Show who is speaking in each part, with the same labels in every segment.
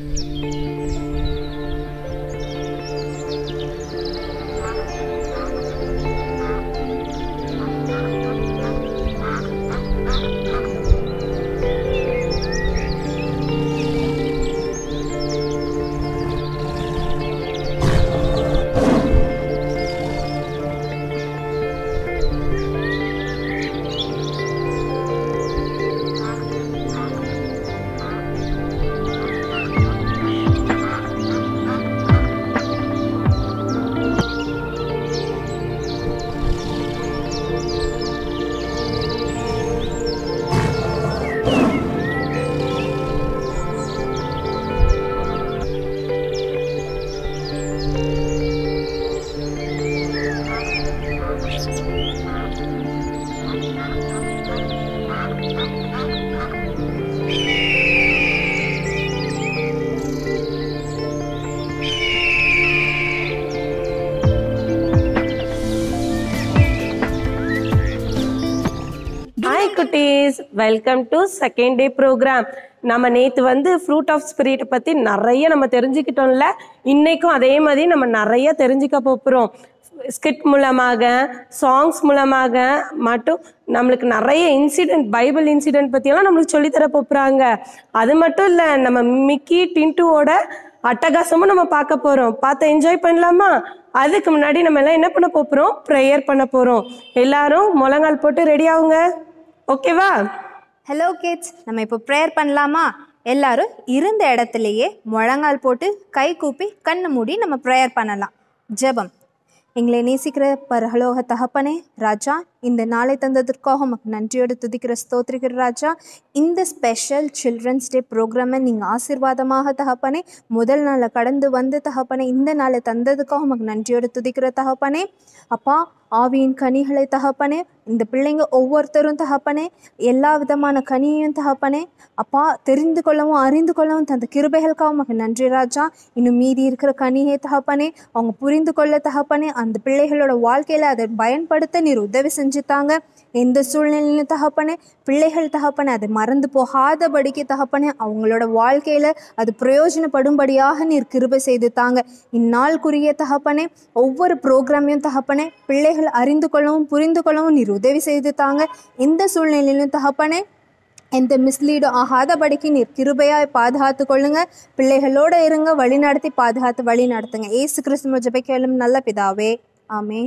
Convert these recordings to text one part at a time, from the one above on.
Speaker 1: Hi குட்டீஸ் welcome to second day program நம்ம நேற்று வந்து ஃப்ரூட் ஆஃப் ஸ்பிரிட் பற்றி நிறைய நம்ம தெரிஞ்சுக்கிட்டோம்ல இன்னைக்கும் அதே மாதிரி நம்ம நிறைய தெரிஞ்சுக்க போகிறோம் ஸ்கிட் மூலமாக சாங்ஸ் மூலமாக மட்டும் நம்மளுக்கு நிறைய இன்சிடென்ட் பைபிள் இன்சிடென்ட் பற்றியெல்லாம் நம்மளுக்கு சொல்லித்தர போகிறாங்க அது மட்டும் இல்லை நம்ம மிக்கி டின்ட்டுவோட அட்டகாசமும் நம்ம பார்க்க போகிறோம் பார்த்து என்ஜாய் பண்ணலாமா அதுக்கு முன்னாடி நம்ம எல்லாம் என்ன பண்ண போகிறோம் ப்ரேயர் பண்ண போகிறோம் எல்லாரும் முழங்கால் போட்டு ரெடி ஆகுங்க ஓகேவா
Speaker 2: ஹலோ கிட்ஸ் நம்ம இப்போ ப்ரேயர் பண்ணலாமா எல்லாரும் இருந்த இடத்துலையே முழங்கால் போட்டு கை கூப்பி கண்ணை மூடி நம்ம ப்ரேயர் பண்ணலாம் ஜெபம் எங்களை நேசிக்கிற பரலோக தகப்பனே ராஜா இந்த நாளை தந்ததற்காக உமக்கு நன்றியோடு துதிக்கிற ஸ்தோத்திரிக்கிற ராஜா இந்த ஸ்பெஷல் சில்ட்ரன்ஸ் டே ப்ரோக்ராமை நீங்கள் ஆசீர்வாதமாக தகப்பனே முதல் நாளில் கடந்து வந்து தகப்பனே இந்த நாளை தந்ததுக்காக உமக்கு நன்றியோடு துதிக்கிற தகப்பனே அப்பா ஆவியின் கனிகளை தகப்பனே இந்த பிள்ளைங்க ஒவ்வொருத்தரும் தகப்பனே எல்லா விதமான கனியையும் தகப்பனே அப்பா தெரிந்து கொள்ளவும் அறிந்து கொள்ளவும் தந்த கிருபைகளுக்காக உமக்கு நன்றி ராஜா இன்னும் மீதி இருக்கிற கனியை தகப்பனே அவங்க புரிந்து கொள்ள தகப்பனே அந்த பிள்ளைகளோட வாழ்க்கையில அதை பயன்படுத்த நீர் உதவி செஞ்சுத்தாங்க எந்த சூழ்நிலையிலும் தகப்பனே பிள்ளைகள் தகப்பனே அதை மறந்து போகாதபடிக்கு தகப்பனே அவங்களோட வாழ்க்கையில அது பிரயோஜனப்படும்படியாக நீர் கிருபை செய்து தாங்க இந்நாளுக்குரிய தகப்பனே ஒவ்வொரு ப்ரோக்ராமையும் தகப்பனே பிள்ளைகள் அறிந்து கொள்ளவும் புரிந்து கொள்ளவும் நீர் உதவி செய்து தாங்க எந்த சூழ்நிலையிலும் தகப்பனே எந்த மிஸ்லீடும் ஆகாதபடிக்கு நீர் கிருபையாய் பாதுகாத்து கொள்ளுங்க பிள்ளைகளோட இருங்க வழி நடத்தி பாதுகாத்து வழி நடத்துங்க ஏசு கிறிஸ்துவ ஜெபிக்கலும் நல்ல பிதாவே ஆமென்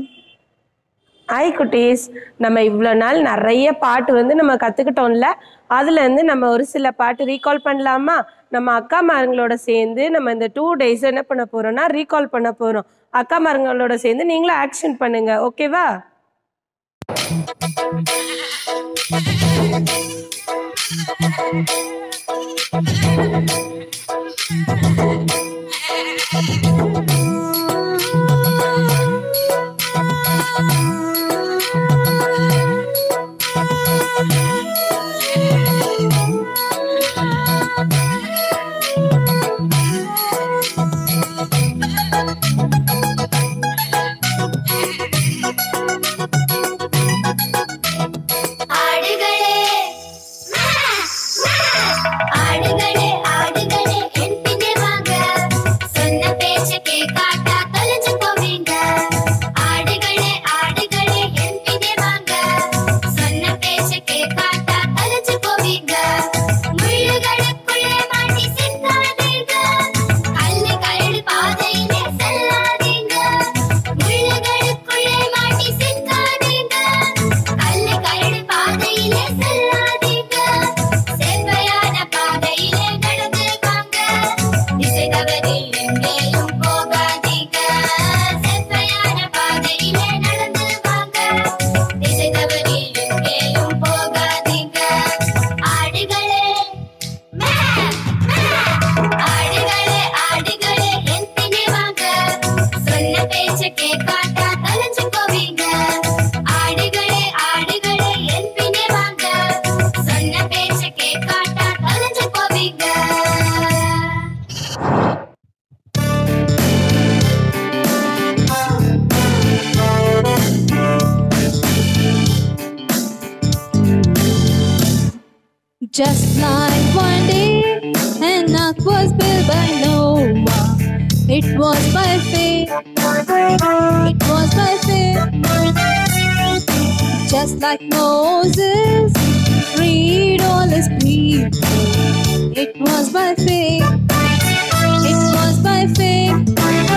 Speaker 1: ஹாய் குட்டீஸ் நம்ம இவ்வளோ நாள் நிறைய பாட்டு வந்து நம்ம கற்றுக்கிட்டோம்ல அதுலேருந்து நம்ம ஒரு சில பாட்டு ரீகால் பண்ணலாமா நம்ம அக்கா மாருங்களோட சேர்ந்து நம்ம இந்த டூ டேஸ் என்ன பண்ண போறோம்னா ரீகால் பண்ண போகிறோம் அக்கா மாருங்களோட சேர்ந்து நீங்களும் ஆக்ஷன் பண்ணுங்க ஓகேவா
Speaker 3: ஆடுகளே ஆடுகளே ஆடுகளே என் பின்னே வாங்க சொன்ன பேச்ச கேட்காட்டா தொலைஞ்சு போவீங்க ஆடுகளே ஆடுகளே என் பின்னே வாங்க சொன்ன பேச்ச கேட்காட்டா தொலைஞ்சு போவீங்க முள்ளுகளுக்குள்ளே மாட்டி சிக்காதீங்க கல்லு கரடு பாதையிலே செல்லாதீங்க முள்ளுகளுக்குள்ளே மாட்டி சிக்காதீங்க கல்லு கரடு பாதையிலே செல்லாதீங்க செவ்வையான பாதையிலே நடந்து வாங்க திசை தவறி எங்கேயும் போகாதீங்க செவ்வையான பாதையிலே நடந்து வாங்க திசை தவறி எங்கேயும் போகாதீங்க ஆடுகளே மே, மே. ஆடுகளே ஆடுகளே என் பின்னே வாங்க சொன்ன பேச்ச கேட்காட்டா தொலைஞ்சு போவீங்க ஆடுகளே ஆடுகளே என் பின்னே வாங்க சொன்ன பேச்ச கேட்காட்டா தொலைஞ்சு போவீங்க
Speaker 4: Just like one day and not
Speaker 2: was built by Noah. It was by faith. It was by faith. Just like Moses freed all his people. It was by faith. It was by faith.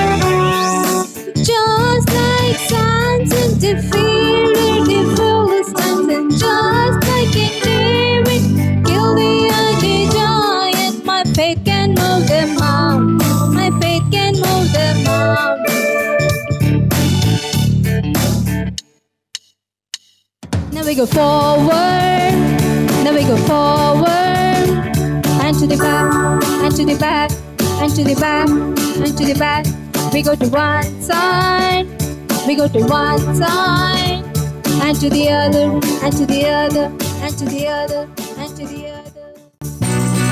Speaker 2: Just like Samson defeated the Philistines, and just like King David killed the ugly giant, my faith can move the mountain. My faith can move the mountain. Now we go forward. Now we go forward. And to the back, and to the back, and to the back, and to the back. We go to one side. We go to one side. And to the other, and to the other, and to the other, and to the other.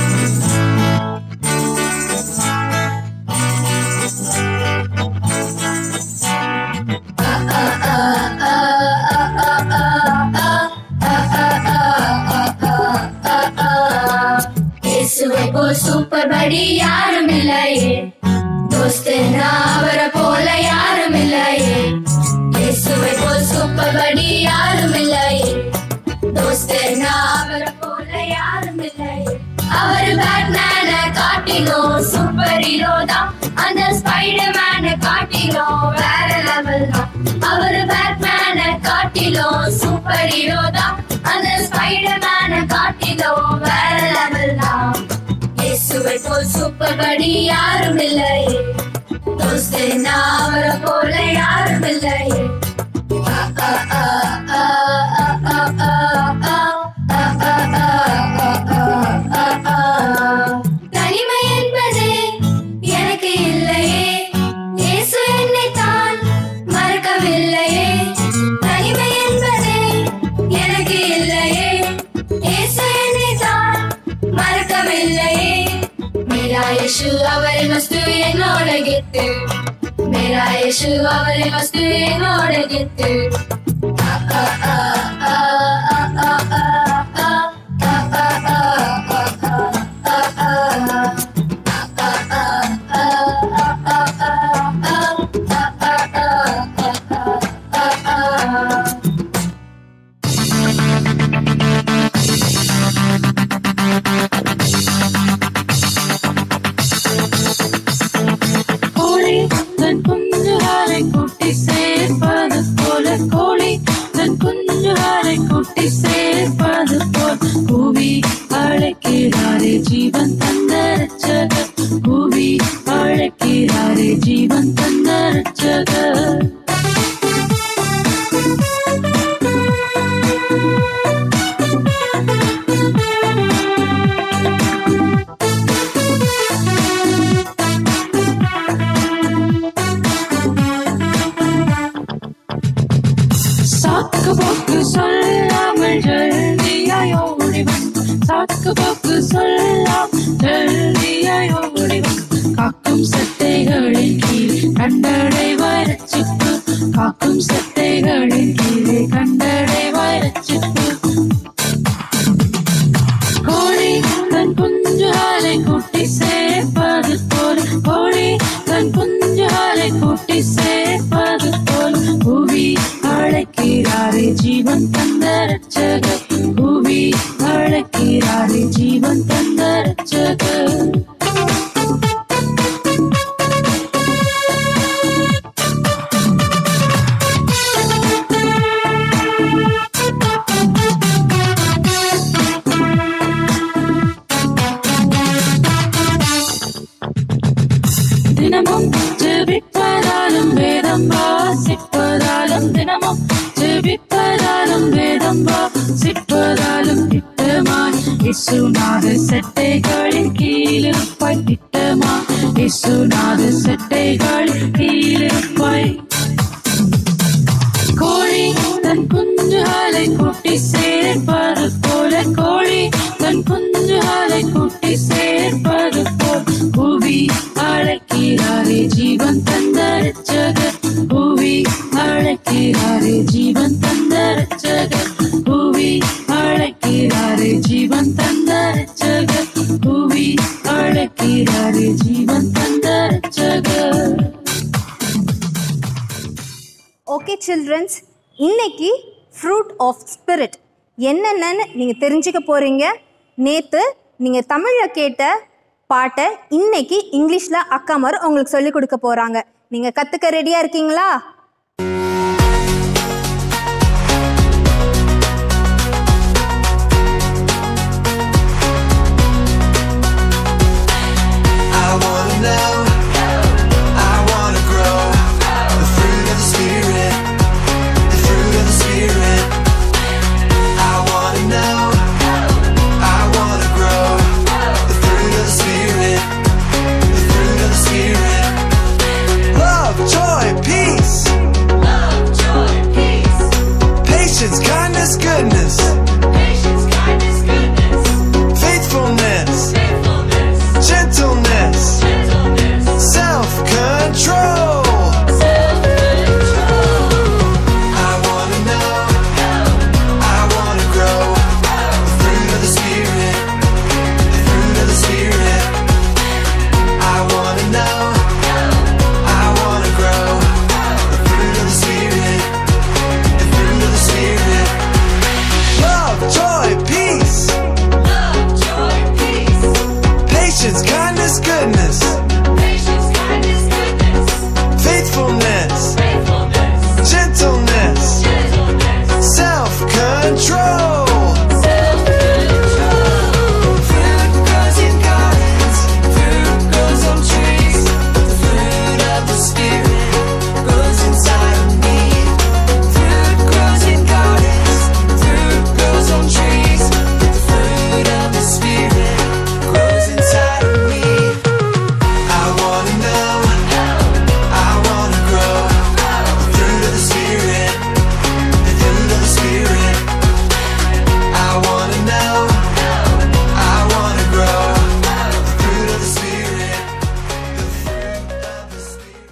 Speaker 3: இயேசுவை போல் super படி யாரும் இல்லையே தோஸ்துனா அவரை போல யாரும் இல்லையே இயேசுவை போல் super படி யாரும் இல்லையே தோஸ்துனா அவரை போல யாரும் இல்லையே அவர் பேட்மேன காட்டினோம் சூப்பர் ஹீரோ தான் அந்த ஸ்பைடர் மேன காட்டினோம் வேற லெவல் தான் அவர் பேட்மேன காட்டினோம் சூப்பர் ஹீரோ தான் அந்த ஸ்பைடர் மேன காட்டினோம் வேற லெவல் தான் இயேசுவை போல் சூப்பர் படி யாரும் இல்லை தோஸ்தே நான் அவரை போல யாரும் இல்லை ஆ, ஆ, ஆ, ஆ, ஆ, ஆ, ஆ, ஆ, ஆ, ஆ, ஆ, ஆ, ஆ, ஆ. தனிமை என்பது எனக்கு இல்லையே இயேசு என்னை தான் மறக்கவில்லையே தனிமை என்பது எனக்கு இல்லையே இயேசு என்னை தான் மறக்கவில்லையே मेरा यीशु அவரை மஸ்து என்னோட கெத்து मेरा यीशु அவரை மஸ்து என்னோட கெத்து ஆ, ஆ, ஆ, ஆ, ஆ, ஆ, ஆ, ஆ, ஆ, ஆ, ஆ, ஆ, ஆ, ஆ, ஆ.
Speaker 4: கோழி தன் குஞ்சுகளை கூட்டி சேர்ப்பது போல கோழி தன் குஞ்சுகளை கூட்டி சேர்ப்பது போல் கூவி அழைக்கிறாரே ஜீவன் தந்த ரட்சகர் கூவி அழைக்கிறாரே ஜீவன் தந்த ரட்சகர் சாக்கு போக்கு சொல்லாமல் ஜல்தியாய் ஓடிவன் சாக்கு போக்கு சொல்லாம் ஜல்தியாய் ஓடிவன் காக்கும் சட்டைகளின் கீழ் கண்டடைவாய் ரட்சிப்பு காக்கும் சட்டைகளின் கீழே கண்டடைவாய் ரட்சிப்பு கோழி தன் குஞ்சுகளை கூட்டி சேர்ப்பது போல் கோழி தன் குஞ்சுகளை கூட்டி சேர்ப்பது போல் புவி அழைக்கிறாரே ஜீவன் தந்த ரட்சகர் புவி அழைக்கிறாரே ஜீவன் தந்த ரட்சகர் தினமும் ஜெபிப்பதாலும் வேதம் வாசிப்பதாலும் தினமும் ஜெபிப்பதாலும் வேதம் வாசிப்பதாலும் திட்டமாய் இசுநாத செட்டைகளின் கீழிருப்பாய் திட்டமாய் இசுநாத செட்டைகளின் கீழிருப்பாய் கோழி தன் குஞ்சுகளை கூட்டி சேர்ப்பது போல கோழி தன் குஞ்சுகளை கூட்டி சேர்ப்பது போல் புவி அழைக்கிறாரே ஜீவன் தந்த ரட்சகர் புவி அழைக்கிறாரே ஜீவன் தந்த ரட்சகர் புவி அழைக்கிறாரே ஜீவன் தந்த ரட்சகர் புவி அழைக்கிறாரே
Speaker 2: ஓகே சில்ட்ரன்ஸ் இன்னைக்கு ஃப்ரூட் ஆஃப் ஸ்பிரிட் என்னென்னு நீங்கள் தெரிஞ்சுக்க போகிறீங்க நேற்று நீங்கள் தமிழில் கேட்ட பாட்டை இன்னைக்கு இங்கிலீஷில் அக்காமர் உங்களுக்கு சொல்லிக் கொடுக்க போகிறாங்க நீங்கள் கற்றுக்க ரெடியாக இருக்கீங்களா
Speaker 5: I wanna know. I wanna grow. The fruit of the spirit. The fruit of the spirit. I wanna know. I wanna grow. The fruit of the spirit. The fruit of the spirit. Love, joy, peace.
Speaker 3: Love, joy, peace,
Speaker 5: Patience, kindness, goodness.
Speaker 3: patience, kindness, goodness,
Speaker 5: Faithfulness.
Speaker 3: faithfulness,
Speaker 5: Gentleness.
Speaker 3: gentleness,
Speaker 5: Self-control.
Speaker 3: self-control.
Speaker 5: I wanna know. I wanna grow. The fruit of the spirit. The fruit of the spirit. I wanna know. I wanna grow. The fruit of the spirit. The fruit of the spirit. Love, joy, peace,
Speaker 3: Love, joy, peace,
Speaker 5: patience, kindness, goodness,
Speaker 3: patience, kindness, goodness,
Speaker 5: faithfulness,
Speaker 3: faithfulness,
Speaker 5: gentleness,
Speaker 3: gentleness,
Speaker 5: self-control.
Speaker 3: self-control.
Speaker 5: Fruit grows in gardens, fruit grows on trees. The fruit of the spirit grows inside of me. Fruit grows in gardens, fruit grows on trees. The fruit of the spirit grows inside of me. I wanna know, I wanna grow. The fruit of the spirit, the fruit of the spirit. I wanna know. I wanna grow the fruit of the spirit, the fruit of the spirit.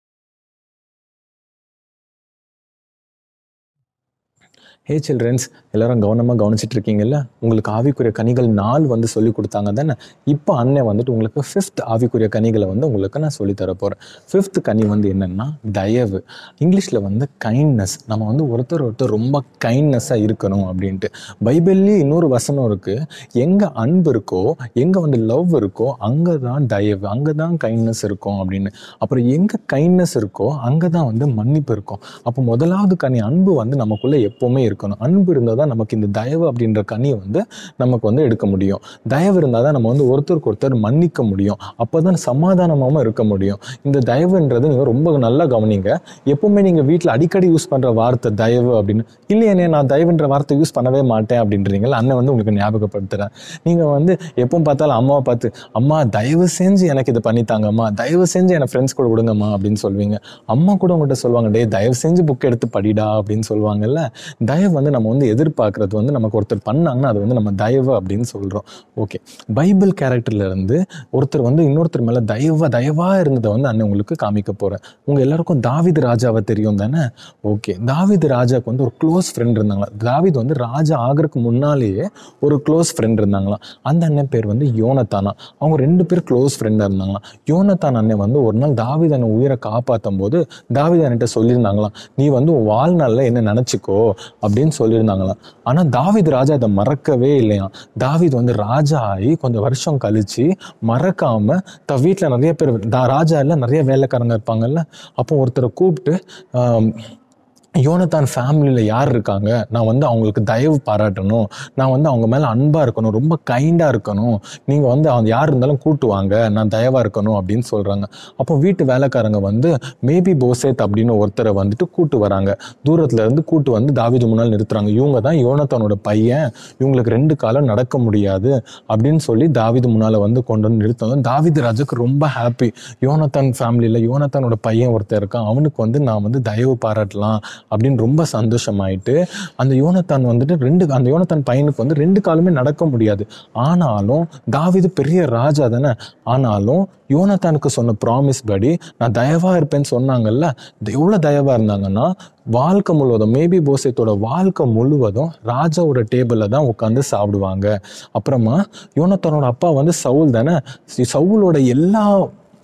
Speaker 6: Hey childrens எல்லாரும் கவனமாக கவனிச்சிட்டு இருக்கீங்கல்ல உங்களுக்கு ஆவிக்குரிய கனிகள் நாள் வந்து சொல்லி கொடுத்தாங்க தானே இப்போ அண்ணன் வந்துட்டு உங்களுக்கு ஃபிஃப்த் ஆவிக்குரிய கனிகளை வந்து உங்களுக்கு நான் சொல்லி தர போகிறேன் ஃபிஃப்த் கனி வந்து என்னென்னா தயவு இங்கிலீஷில் வந்து கைண்ட்னஸ் நம்ம வந்து ஒருத்தர் ஒருத்தர் ரொம்ப கைண்ட்னஸாக இருக்கணும் அப்படின்ட்டு பைபிள்லேயே இன்னொரு வசனம் இருக்குது எங்கே அன்பு இருக்கோ எங்கே வந்து லவ் இருக்கோ அங்கே தான் தயவு அங்கே தான் கைண்ட்னஸ் இருக்கும் அப்படின்னு அப்புறம் எங்கே கைண்ட்னஸ் இருக்கோ அங்கே தான் வந்து மன்னிப்பு இருக்கும் அப்போ முதலாவது கனி அன்பு வந்து நமக்குள்ளே எப்போவுமே இருக்கணும் அன்பு இருந்தால் தான் நமக்கு இந்த தயவு அப்படின்ற கனியை வந்து நமக்கு வந்து எடுக்க முடியும் தயவு இருந்தால் தான் நம்ம வந்து ஒருத்தருக்கு ஒருத்தர் மன்னிக்க முடியும் அப்போ தான் சமாதானமாகவும் இருக்க முடியும் இந்த தயவுன்றது நீங்கள் ரொம்ப நல்லா கவனிங்க எப்பவுமே நீங்கள் வீட்டில் அடிக்கடி யூஸ் பண்ணுற வார்த்தை தயவு அப்படின்னு இல்லையே நான் தயவுன்ற வார்த்தை யூஸ் பண்ணவே மாட்டேன் அப்படின்றீங்களா அண்ணன் வந்து உங்களுக்கு ஞாபகப்படுத்துகிறேன் நீங்கள் வந்து எப்போ பார்த்தாலும் அம்மாவை பார்த்து அம்மா தயவு செஞ்சு எனக்கு இது பண்ணித்தாங்கம்மா தயவு செஞ்சு என் ஃப்ரெண்ட்ஸ் கூட விடுங்கம்மா அப்படின்னு சொல்வீங்க அம்மா கூட உங்கள்கிட்ட சொல்லுவாங்க டேய் தயவு செஞ்சு புக் எடுத்து படிடா அப்படின்னு சொல்லுவாங்கல்ல தயவு வந்து நம்ம வந்து எதிர்பார்க்கறது வந்து நமக்கு ஒருத்தர் பண்ணாங்கன்னா அது வந்து நம்ம தயவு அப்படின்னு சொல்கிறோம் ஓகே பைபிள் கேரக்டர்ல இருந்து ஒருத்தர் வந்து இன்னொருத்தர் மேலே தயவா தயவா இருந்ததை வந்து அண்ணன் உங்களுக்கு காமிக்க போகிறேன் உங்கள் எல்லாருக்கும் தாவிது ராஜாவை தெரியும் தானே ஓகே தாவிது ராஜாவுக்கு வந்து ஒரு க்ளோஸ் ஃப்ரெண்ட் இருந்தாங்களா தாவிது வந்து ராஜா ஆகிறதுக்கு முன்னாலேயே ஒரு க்ளோஸ் ஃப்ரெண்ட் இருந்தாங்களாம் அந்த அண்ணன் பேர் வந்து யோனத்தானா அவங்க ரெண்டு பேர் க்ளோஸ் ஃப்ரெண்டாக இருந்தாங்களாம் யோனத்தான் அண்ணன் வந்து ஒரு நாள் தாவித அண்ணன் உயிரை காப்பாற்றும் போது தாவித அண்ணன்ட்ட சொல்லியிருந்தாங்களாம் நீ வந்து உன் வாழ்நாளில் என்ன நினச்சிக்கோ அப்படின்னு சொல்லியிருந்தாங்களாம் ஆனால் தாவித் ராஜா அதை மறக்கவே இல்லையாம் தாவித் வந்து ராஜா ஆகி கொஞ்சம் வருஷம் கழிச்சு மறக்காம த வீட்டில் நிறைய பேர் தா ராஜா இல்லை நிறைய வேலைக்காரங்க இருப்பாங்கல்ல அப்போ ஒருத்தரை கூப்பிட்டு ஆம், யோனத்தான் ஃபேமிலியில் யார் இருக்காங்க நான் வந்து அவங்களுக்கு தயவு பாராட்டணும் நான் வந்து அவங்க மேலே அன்பாக இருக்கணும் ரொம்ப கைண்டாக இருக்கணும் நீங்கள் வந்து அவங்க யார் இருந்தாலும் கூட்டு வாங்க நான் தயவாக இருக்கணும் அப்படின்னு சொல்கிறாங்க அப்போ வீட்டு வேலைக்காரங்க வந்து மேபி போசேத் அப்படின்னு ஒருத்தரை வந்துட்டு கூட்டு வராங்க தூரத்துல இருந்து கூட்டு வந்து தாவீது முன்னால் நிறுத்துறாங்க இவங்க தான் யோனத்தானோட பையன் இவங்களுக்கு ரெண்டு காலம் நடக்க முடியாது அப்படின்னு சொல்லி தாவீது முன்னால் வந்து கொண்டு வந்து நிறுத்தணும் தாவீது ராஜாக்கு ரொம்ப ஹாப்பி யோனத்தான் ஃபேமிலியில் யோனத்தானோட பையன் ஒருத்தர் இருக்கான் அவனுக்கு வந்து நான் வந்து தயவு பாராட்டலாம் அப்படின்னு ரொம்ப சந்தோஷமாயிட்டு அந்த யோனத்தான் வந்துட்டு ரெண்டு அந்த யோனத்தான் பையனுக்கு வந்து ரெண்டு காலமே நடக்க முடியாது ஆனாலும் தாவீது பெரிய ராஜா தானே ஆனாலும் யோனத்தானுக்கு சொன்ன ப்ராமிஸ் படி நான் தயவா இருப்பேன்னு சொன்னாங்கல்ல எவ்வளோ தயவா இருந்தாங்கன்னா வாழ்க்கை முழுவதும் மேபி போசேத்தோட வாழ்க்கை முழுவதும் ராஜாவோட டேபிளில் தான் உட்காந்து சாப்பிடுவாங்க அப்புறமா யோனத்தானோட அப்பா வந்து சவுல் தானே சவுலோட எல்லா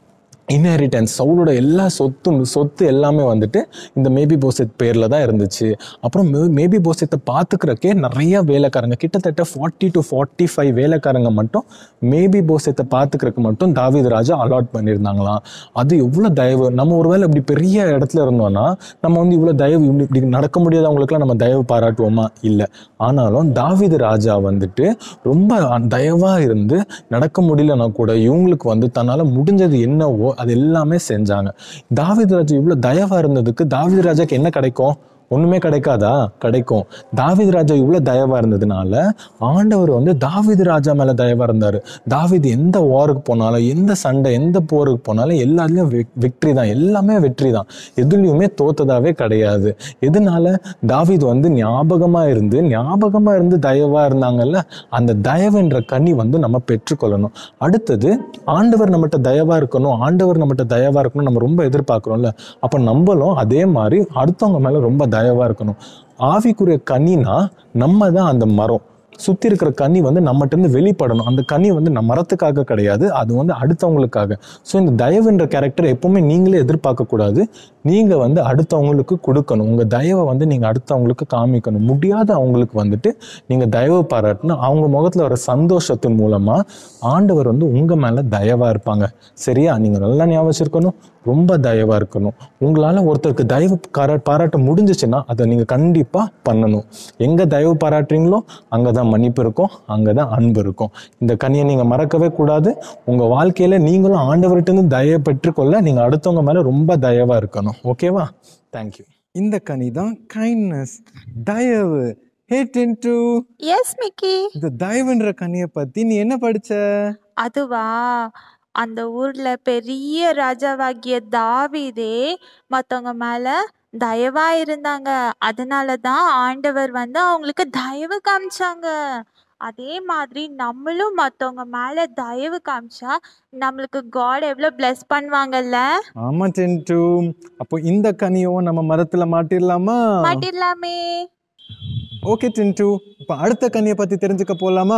Speaker 6: இன்ஹெரிட்டன்ஸ் சவுலோட எல்லா சொத்தும் சொத்து எல்லாமே வந்துட்டு இந்த மேபி போசெத் பேரில் தான் இருந்துச்சு அப்புறம் மேபி போசெத்தை பார்த்துக்கிறக்கே நிறைய வேலைக்காரங்க கிட்டத்தட்ட ஃபார்ட்டி டு ஃபார்ட்டி ஃபைவ் வேலைக்காரங்க மட்டும் மேபி போசெத்தை பார்த்துக்கிறதுக்கு மட்டும் தாவீது ராஜா அலாட் பண்ணியிருந்தாங்களாம் அது எவ்வளோ தயவு நம்ம ஒருவேளை இப்படி பெரிய இடத்துல இருந்தோம்னா நம்ம வந்து இவ்வளோ தயவு இப்படி இப்படி நடக்க முடியாதவங்களுக்குலாம் நம்ம தயவு பாராட்டுவோமா இல்லை ஆனாலும் தாவீது ராஜா வந்துட்டு ரொம்ப தயவாக இருந்து நடக்க முடியலன்னா கூட இவங்களுக்கு வந்து தன்னால் முடிஞ்சது என்னவோ அது எல்லாமே செஞ்சாங்க தாவீது ராஜா இவ்வளோ தயவாக இருந்ததுக்கு தாவீது ராஜாக்கு என்ன கிடைக்கும் ஒண்ணுமே கிடைக்காதா கிடைக்கும் தாவீது ராஜா இவ்வளவு தயவா இருந்ததுனால ஆண்டவர் வந்து தாவீது ராஜா மேல தயவா இருந்தாரு தாவீது எந்த வாருக்கு போனாலும் எந்த சண்டை எந்த போருக்கு போனாலும் எல்லாத்துலயும் வெற்றி தான் எல்லாமே வெற்றி தான் எதுலயுமே தோத்ததாவே கிடையாது எதனால தாவீது வந்து ஞாபகமா இருந்து ஞாபகமா இருந்து தயவா இருந்தாங்கல்ல அந்த தயவுன்ற கனி வந்து நம்ம பெற்றுக்கொள்ளணும் அடுத்தது ஆண்டவர் நம்மகிட்ட தயவா இருக்கணும் ஆண்டவர் நம்மகிட்ட தயவா இருக்கணும் நம்ம ரொம்ப எதிர்பார்க்கிறோம்ல அப்ப நம்மளும் அதே மாதிரி அடுத்தவங்க மேல ரொம்ப தயவா இருக்கணும் ஆவிக்குரிய கனினா நம்ம தான் அந்த மரம் சுத்தி இருக்கிற கனி வந்து நம்மகிட்ட இருந்து வெளிப்படணும் அந்த கனி வந்து நம்ம மரத்துக்காக கிடையாது அது வந்து அடுத்தவங்களுக்காக ஸோ இந்த தயவுன்ற கேரக்டர் எப்பவுமே நீங்களே எதிர்பார்க்க கூடாது நீங்க வந்து அடுத்தவங்களுக்கு கொடுக்கணும் உங்க தயவை வந்து நீங்க அடுத்தவங்களுக்கு காமிக்கணும் முடியாத அவங்களுக்கு வந்துட்டு நீங்க தயவு பாராட்டணும் அவங்க முகத்துல வர சந்தோஷத்தின் மூலமா ஆண்டவர் வந்து உங்க மேல தயவா இருப்பாங்க சரியா நீங்க நல்லா ஞாபகம் வச்சிருக்கணும் ரொம்ப தயவா இருக்கணும் உங்களால ஒருத்தருக்கு தயவு பாரா பாராட்ட முடிஞ்சிச்சுன்னா அதை நீங்க கண்டிப்பா பண்ணணும் எங்க தயவு பாராட்டுறீங்களோ அங்கதான் மன்னிப்பு இருக்கும் அங்கதான் அன்பு இருக்கும் இந்த கனியை நீங்க மறக்கவே கூடாது உங்க வாழ்க்கையில நீங்களும் ஆண்டவர்கிட்ட இருந்து தயவை பெற்றுக்கொள்ள நீங்க அடுத்தவங்க மேல ரொம்ப தயவா இருக்கணும் ஓகேவா தேங்க்யூ இந்த கனி தான் கைண்ட்னஸ் தயவு ஹே டென்டு
Speaker 7: எஸ் மிக்கி
Speaker 6: இந்த தயவுன்ற கனியை பத்தி நீ என்ன படிச்ச
Speaker 7: அதுவா அந்த ஊர்ல பெரிய ராஜாவாகிய தாவீதே மத்தவங்க மேல தயவா இருந்தாங்க அதனால தான் ஆண்டவர் வந்து அவங்களுக்கு தயவு காமிச்சாங்க அதே மாதிரி நம்மளும் மத்தவங்க மேல தயவு காமிச்சா நம்மளுக்கு காட் எவ்வளவு bless பண்ணுவாங்கல்ல
Speaker 6: ஆமா டென்டு அப்போ இந்த கனியும் நம்ம மரத்துல மாட்டிடலாமா
Speaker 7: மாட்டிடலாமே
Speaker 6: ஓகே டின்டு இப்ப அடுத்த கனியை பத்தி தெரிஞ்சுக்க போலாமா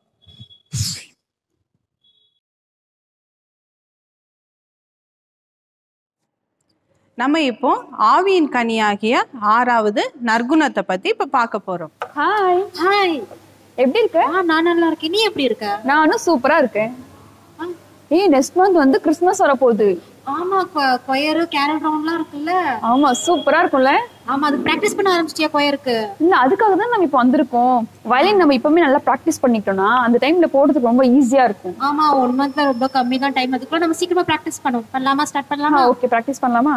Speaker 8: நம்ம இப்போ ஆவியின் கனியாகிய ஆறாவது நற்குணத்தை பத்தி இப்ப பார்க்க போறோம்
Speaker 9: ஹாய்
Speaker 10: ஹாய்
Speaker 9: எப்படி இருக்க
Speaker 10: ஆ நான் நல்லா இருக்கேன் நீ எப்படி இருக்க
Speaker 9: நானும் சூப்பரா இருக்கேன் ஏய் நெக்ஸ்ட் மந்த் வந்து கிறிஸ்மஸ் வர போகுது
Speaker 10: ஆமா கொயரு கேரல் ரவுண்ட்லாம் இருக்குல்ல
Speaker 9: ஆமா சூப்பரா இருக்கும்ல
Speaker 10: ஆமா அது பிராக்டிஸ் பண்ண ஆரம்பிச்சிட்டியா கொயருக்கு
Speaker 9: இல்ல அதுக்காக தான் நம்ம இப்போ வந்திருக்கோம் வயலின் நம்ம இப்பவுமே நல்லா ப்ராக்டிஸ் பண்ணிக்கிட்டோம்னா அந்த டைம்ல போடுறதுக்கு ரொம்ப ஈஸியா இருக்கும்
Speaker 10: ஆமா ஒன் மந்த்ல ரொம்ப கம்மி தான் டைம் அதுக்குள்ள நம்ம சீக்கிரமா பிராக்டிஸ் பண்ணுவோம் பண்ணலாமா ஸ்டார்ட் பண்ணலாமா
Speaker 9: ஓகே ப்ராக்டிஸ் பண்ணலாமா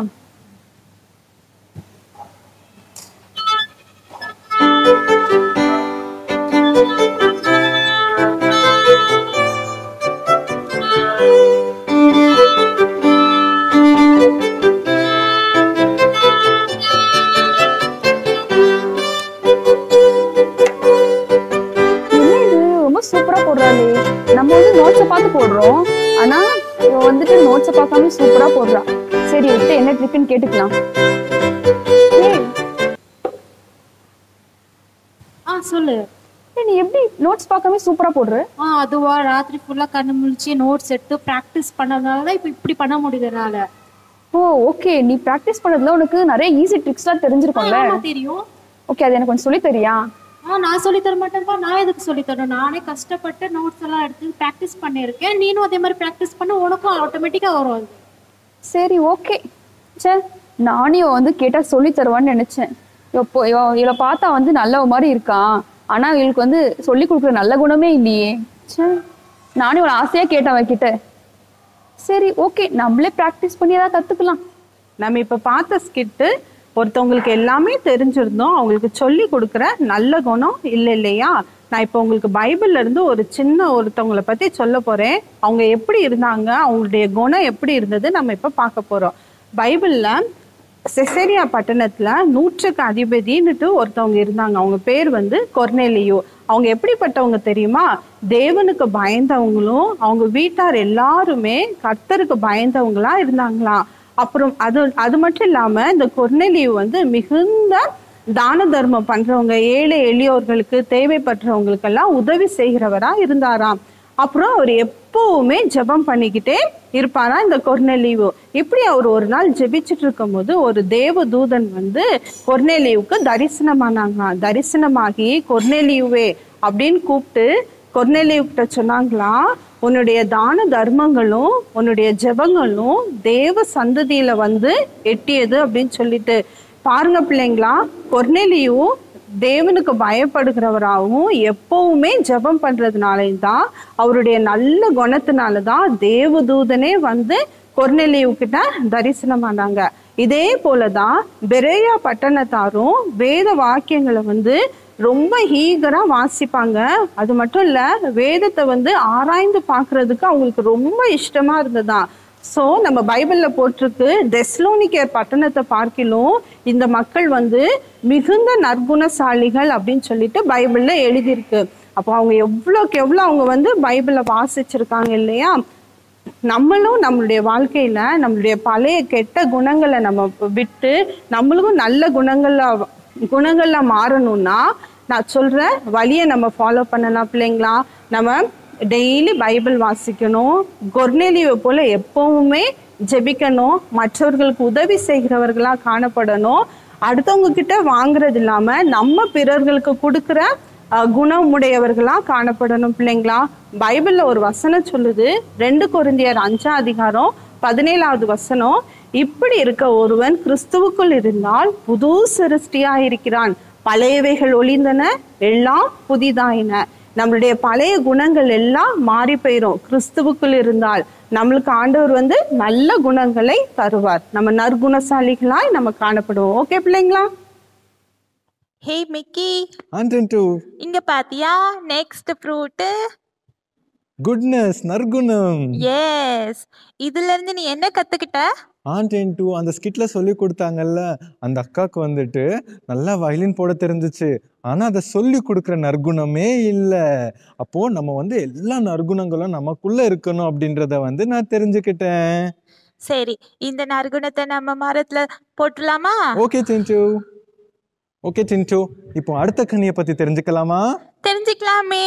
Speaker 9: என்ன இது ரொம்ப சூப்பரா போடுறாளே நம்ம வந்து நோட்ஸை பார்த்து போடுறோம் ஆனா இவ வந்துட்டு நோட்ஸை பார்க்காம சூப்பரா போடுறா சரி விட்டு என்ன ட்ரிக்குன்னு கேட்டுக்கலாம் ஏய்,
Speaker 10: ஆ சொல்லு
Speaker 9: ஏய், நீ எப்படி நோட்ஸ் பார்க்காம சூப்பரா போடுற
Speaker 10: ஆ அதுவா ராத்திரி ஃபுல்லா கண்ணு முழிச்சு நோட்ஸ் எடுத்து பிராக்டிஸ் பண்ணதுனால தான் இப்போ இப்படி பண்ண முடியுதுனால
Speaker 9: ஓ ஓகே நீ பிராக்டிஸ் பண்ணதுல உனக்கு நிறைய ஈஸி ட்ரிக்ஸ்லாம் தெரிஞ்சிருக்கும்ல
Speaker 10: ஆமா தெரியும்
Speaker 9: ஓகே அது எனக்கு கொஞ்சம் சொல்லி தரியா
Speaker 10: ஆ நான் சொல்லி தர மாட்டேன்ப்பா நான் எதுக்கு சொல்லி தரணும் நானே கஷ்டப்பட்டு நோட்ஸ் எல்லாம் எடுத்து பிராக்டிஸ் பண்ணியிருக்கேன் நீனும் அதே மாதிரி பிராக்டிஸ் பண்ண உனக்கும் ஆட்டோமேட்டிக்கா வரும் அது
Speaker 9: சரி ஓகே சே நானும் இவ வந்து கேட்டா சொல்லி தருவான்னு நினைச்சேன் இப்போ இவளை பார்த்தா வந்து நல்லவ மாதிரி இருக்கான் ஆனா இவளுக்கு வந்து சொல்லி கொடுக்குற நல்ல குணமே இல்லையே சே நானும் இவளை ஆசையா கேட்டேன் அவகிட்ட சரி ஓகே நம்மளே ப்ராக்டிஸ் பண்ணி ஏதாவது கத்துக்கலாம்
Speaker 8: நம்ம இப்ப பார்த்த ஸ்கிட்டு ஒருத்தவங்களுக்கு எல்லாமே தெரிஞ்சிருந்தோம் அவங்களுக்கு சொல்லி கொடுக்குற நல்ல குணம் இல்லை இல்லையா நான் இப்போ உங்களுக்கு பைபிள்ல இருந்து ஒரு சின்ன ஒருத்தவங்களை பத்தி சொல்ல போறேன் அவங்க எப்படி இருந்தாங்க அவங்களுடைய குணம் எப்படி இருந்தது நம்ம இப்ப பார்க்க போறோம் பைபிள்ல செசரியா பட்டணத்துல நூற்றுக்கு அதிபதின்னுட்டு ஒருத்தவங்க இருந்தாங்க அவங்க பேர் வந்து கொர்னேலியோ அவங்க எப்படிப்பட்டவங்க தெரியுமா தேவனுக்கு பயந்தவங்களும் அவங்க வீட்டார் எல்லாருமே கர்த்தருக்கு பயந்தவங்களா இருந்தாங்களாம் அப்புறம் அது அது மட்டும் இல்லாம இந்த கொர்னேலியோ வந்து மிகுந்த தான தர்மம் பண்றவங்க ஏழை எளியோர்களுக்கு தேவைப்பட்டவங்களுக்கெல்லாம் உதவி செய்கிறவரா இருந்தாராம் அப்புறம் அவர் எப்பவுமே ஜெபம் பண்ணிக்கிட்டே இருப்பாரா இந்த கொர்னேலியு இப்படி அவர் ஒரு நாள் ஜெபிச்சுட்டு இருக்கும்போது ஒரு தேவ தூதன் வந்து கொர்னேலியுவுக்கு தரிசனமானாங்க தரிசனமாகி கொர்னேலியுவே அப்படின்னு கூப்பிட்டு கொர்னேலியு கிட்ட சொன்னாங்களா உன்னுடைய தான தர்மங்களும் உன்னுடைய ஜெபங்களும் தேவ சந்ததியில வந்து எட்டியது அப்படின்னு சொல்லிட்டு பாருங்க பிள்ளைங்களா கொர்னேலியு தேவனுக்கு பயப்படுகிறவராகவும் எப்பவுமே ஜெபம் பண்றதுனாலையும் தான் அவருடைய நல்ல குணத்தினால தான் தேவதூதனே வந்து கொர்னேலியு கிட்ட தரிசனமானாங்க இதே போலதான் பெரேயா பட்டணத்தாரும் வேத வாக்கியங்களை வந்து ரொம்ப ஈகரா வாசிப்பாங்க அது மட்டும் இல்ல வேதத்தை வந்து ஆராய்ந்து பார்க்கிறதுக்கு அவங்களுக்கு ரொம்ப இஷ்டமா இருந்ததா சோ நம்ம பைபிள்ல போட்டிருக்கு தெஸ்லோனிக்கேர் பட்டணத்தை பார்க்கிலும் இந்த மக்கள் வந்து மிகுந்த நற்குணசாலிகள் அப்படின்னு சொல்லிட்டு பைபிள்ல எழுதியிருக்கு அப்போ அவங்க எவ்வளோக்கு எவ்வளோ அவங்க வந்து பைபிளை வாசிச்சிருக்காங்க இல்லையா நம்மளும் நம்மளுடைய வாழ்க்கையில நம்மளுடைய பழைய கெட்ட குணங்களை நம்ம விட்டு நம்மளுக்கும் நல்ல குணங்கள்ல குணங்கள்ல மாறணும்னா நான் சொல்ற வழியை நம்ம ஃபாலோ பண்ணலாம் பிள்ளைங்களா நம்ம டெய்லி பைபிள் வாசிக்கணும் கொர்னேலியை போல எப்பவுமே ஜெபிக்கணும் மற்றவர்களுக்கு உதவி செய்கிறவர்களா காணப்படணும் அடுத்தவங்க கிட்ட வாங்குறது இல்லாம நம்ம பிறர்களுக்கு கொடுக்கிற அஹ், குணமுடையவர்களா காணப்படணும் பிள்ளைங்களா பைபிள்ல ஒரு வசனம் சொல்லுது ரெண்டு கொரிந்தியர் அஞ்சாம் அதிகாரம் பதினேழாவது வசனம் இப்படி இருக்க ஒருவன் கிறிஸ்துவுக்குள் இருந்தால் புது சிருஷ்டியா இருக்கிறான் பழையவைகள் ஒளிந்தன எல்லாம் புதிதாயின நம்மளுடைய பழைய குணங்கள் எல்லாம் மாறி போயிரும் கிறிஸ்துவுக்குள் இருந்தால் நம்மளுக்கு ஆண்டவர் வந்து நல்ல குணங்களை தருவார் நம்ம நற்குணசாலிகளாய் நம்ம காணப்படுவோம் ஓகே பிள்ளைங்களா
Speaker 7: ஹே மிக்கி
Speaker 6: ஆண்டன் டூ
Speaker 7: இங்க பாத்தியா நெக்ஸ்ட் ஃப்ரூட்
Speaker 6: குட்னஸ் நற்குணம்
Speaker 7: எஸ் இதுல இருந்து நீ என்ன கத்துக்கிட்ட
Speaker 6: ஆண்டன் டூ அந்த ஸ்கிட்ல சொல்லி கொடுத்தாங்கல்ல அந்த அக்காவுக்கு வந்துட்டு நல்லா வயலின் போட தெரிஞ்சுச்சு ஆனா அதை சொல்லி கொடுக்குற நற்குணமே இல்லை அப்போ நம்ம வந்து எல்லா நற்குணங்களும் நமக்குள்ள இருக்கணும் அப்படின்றத வந்து நான் தெரிஞ்சுக்கிட்டேன்
Speaker 7: சரி இந்த நற்குணத்தை நம்ம மரத்துல போட்டுலாமா
Speaker 6: ஓகே டின்ட்டு ஓகே டின்ட்டு இப்போ அடுத்த கனியை பத்தி தெரிஞ்சுக்கலாமா
Speaker 7: தெரிஞ்சுக்கலாமே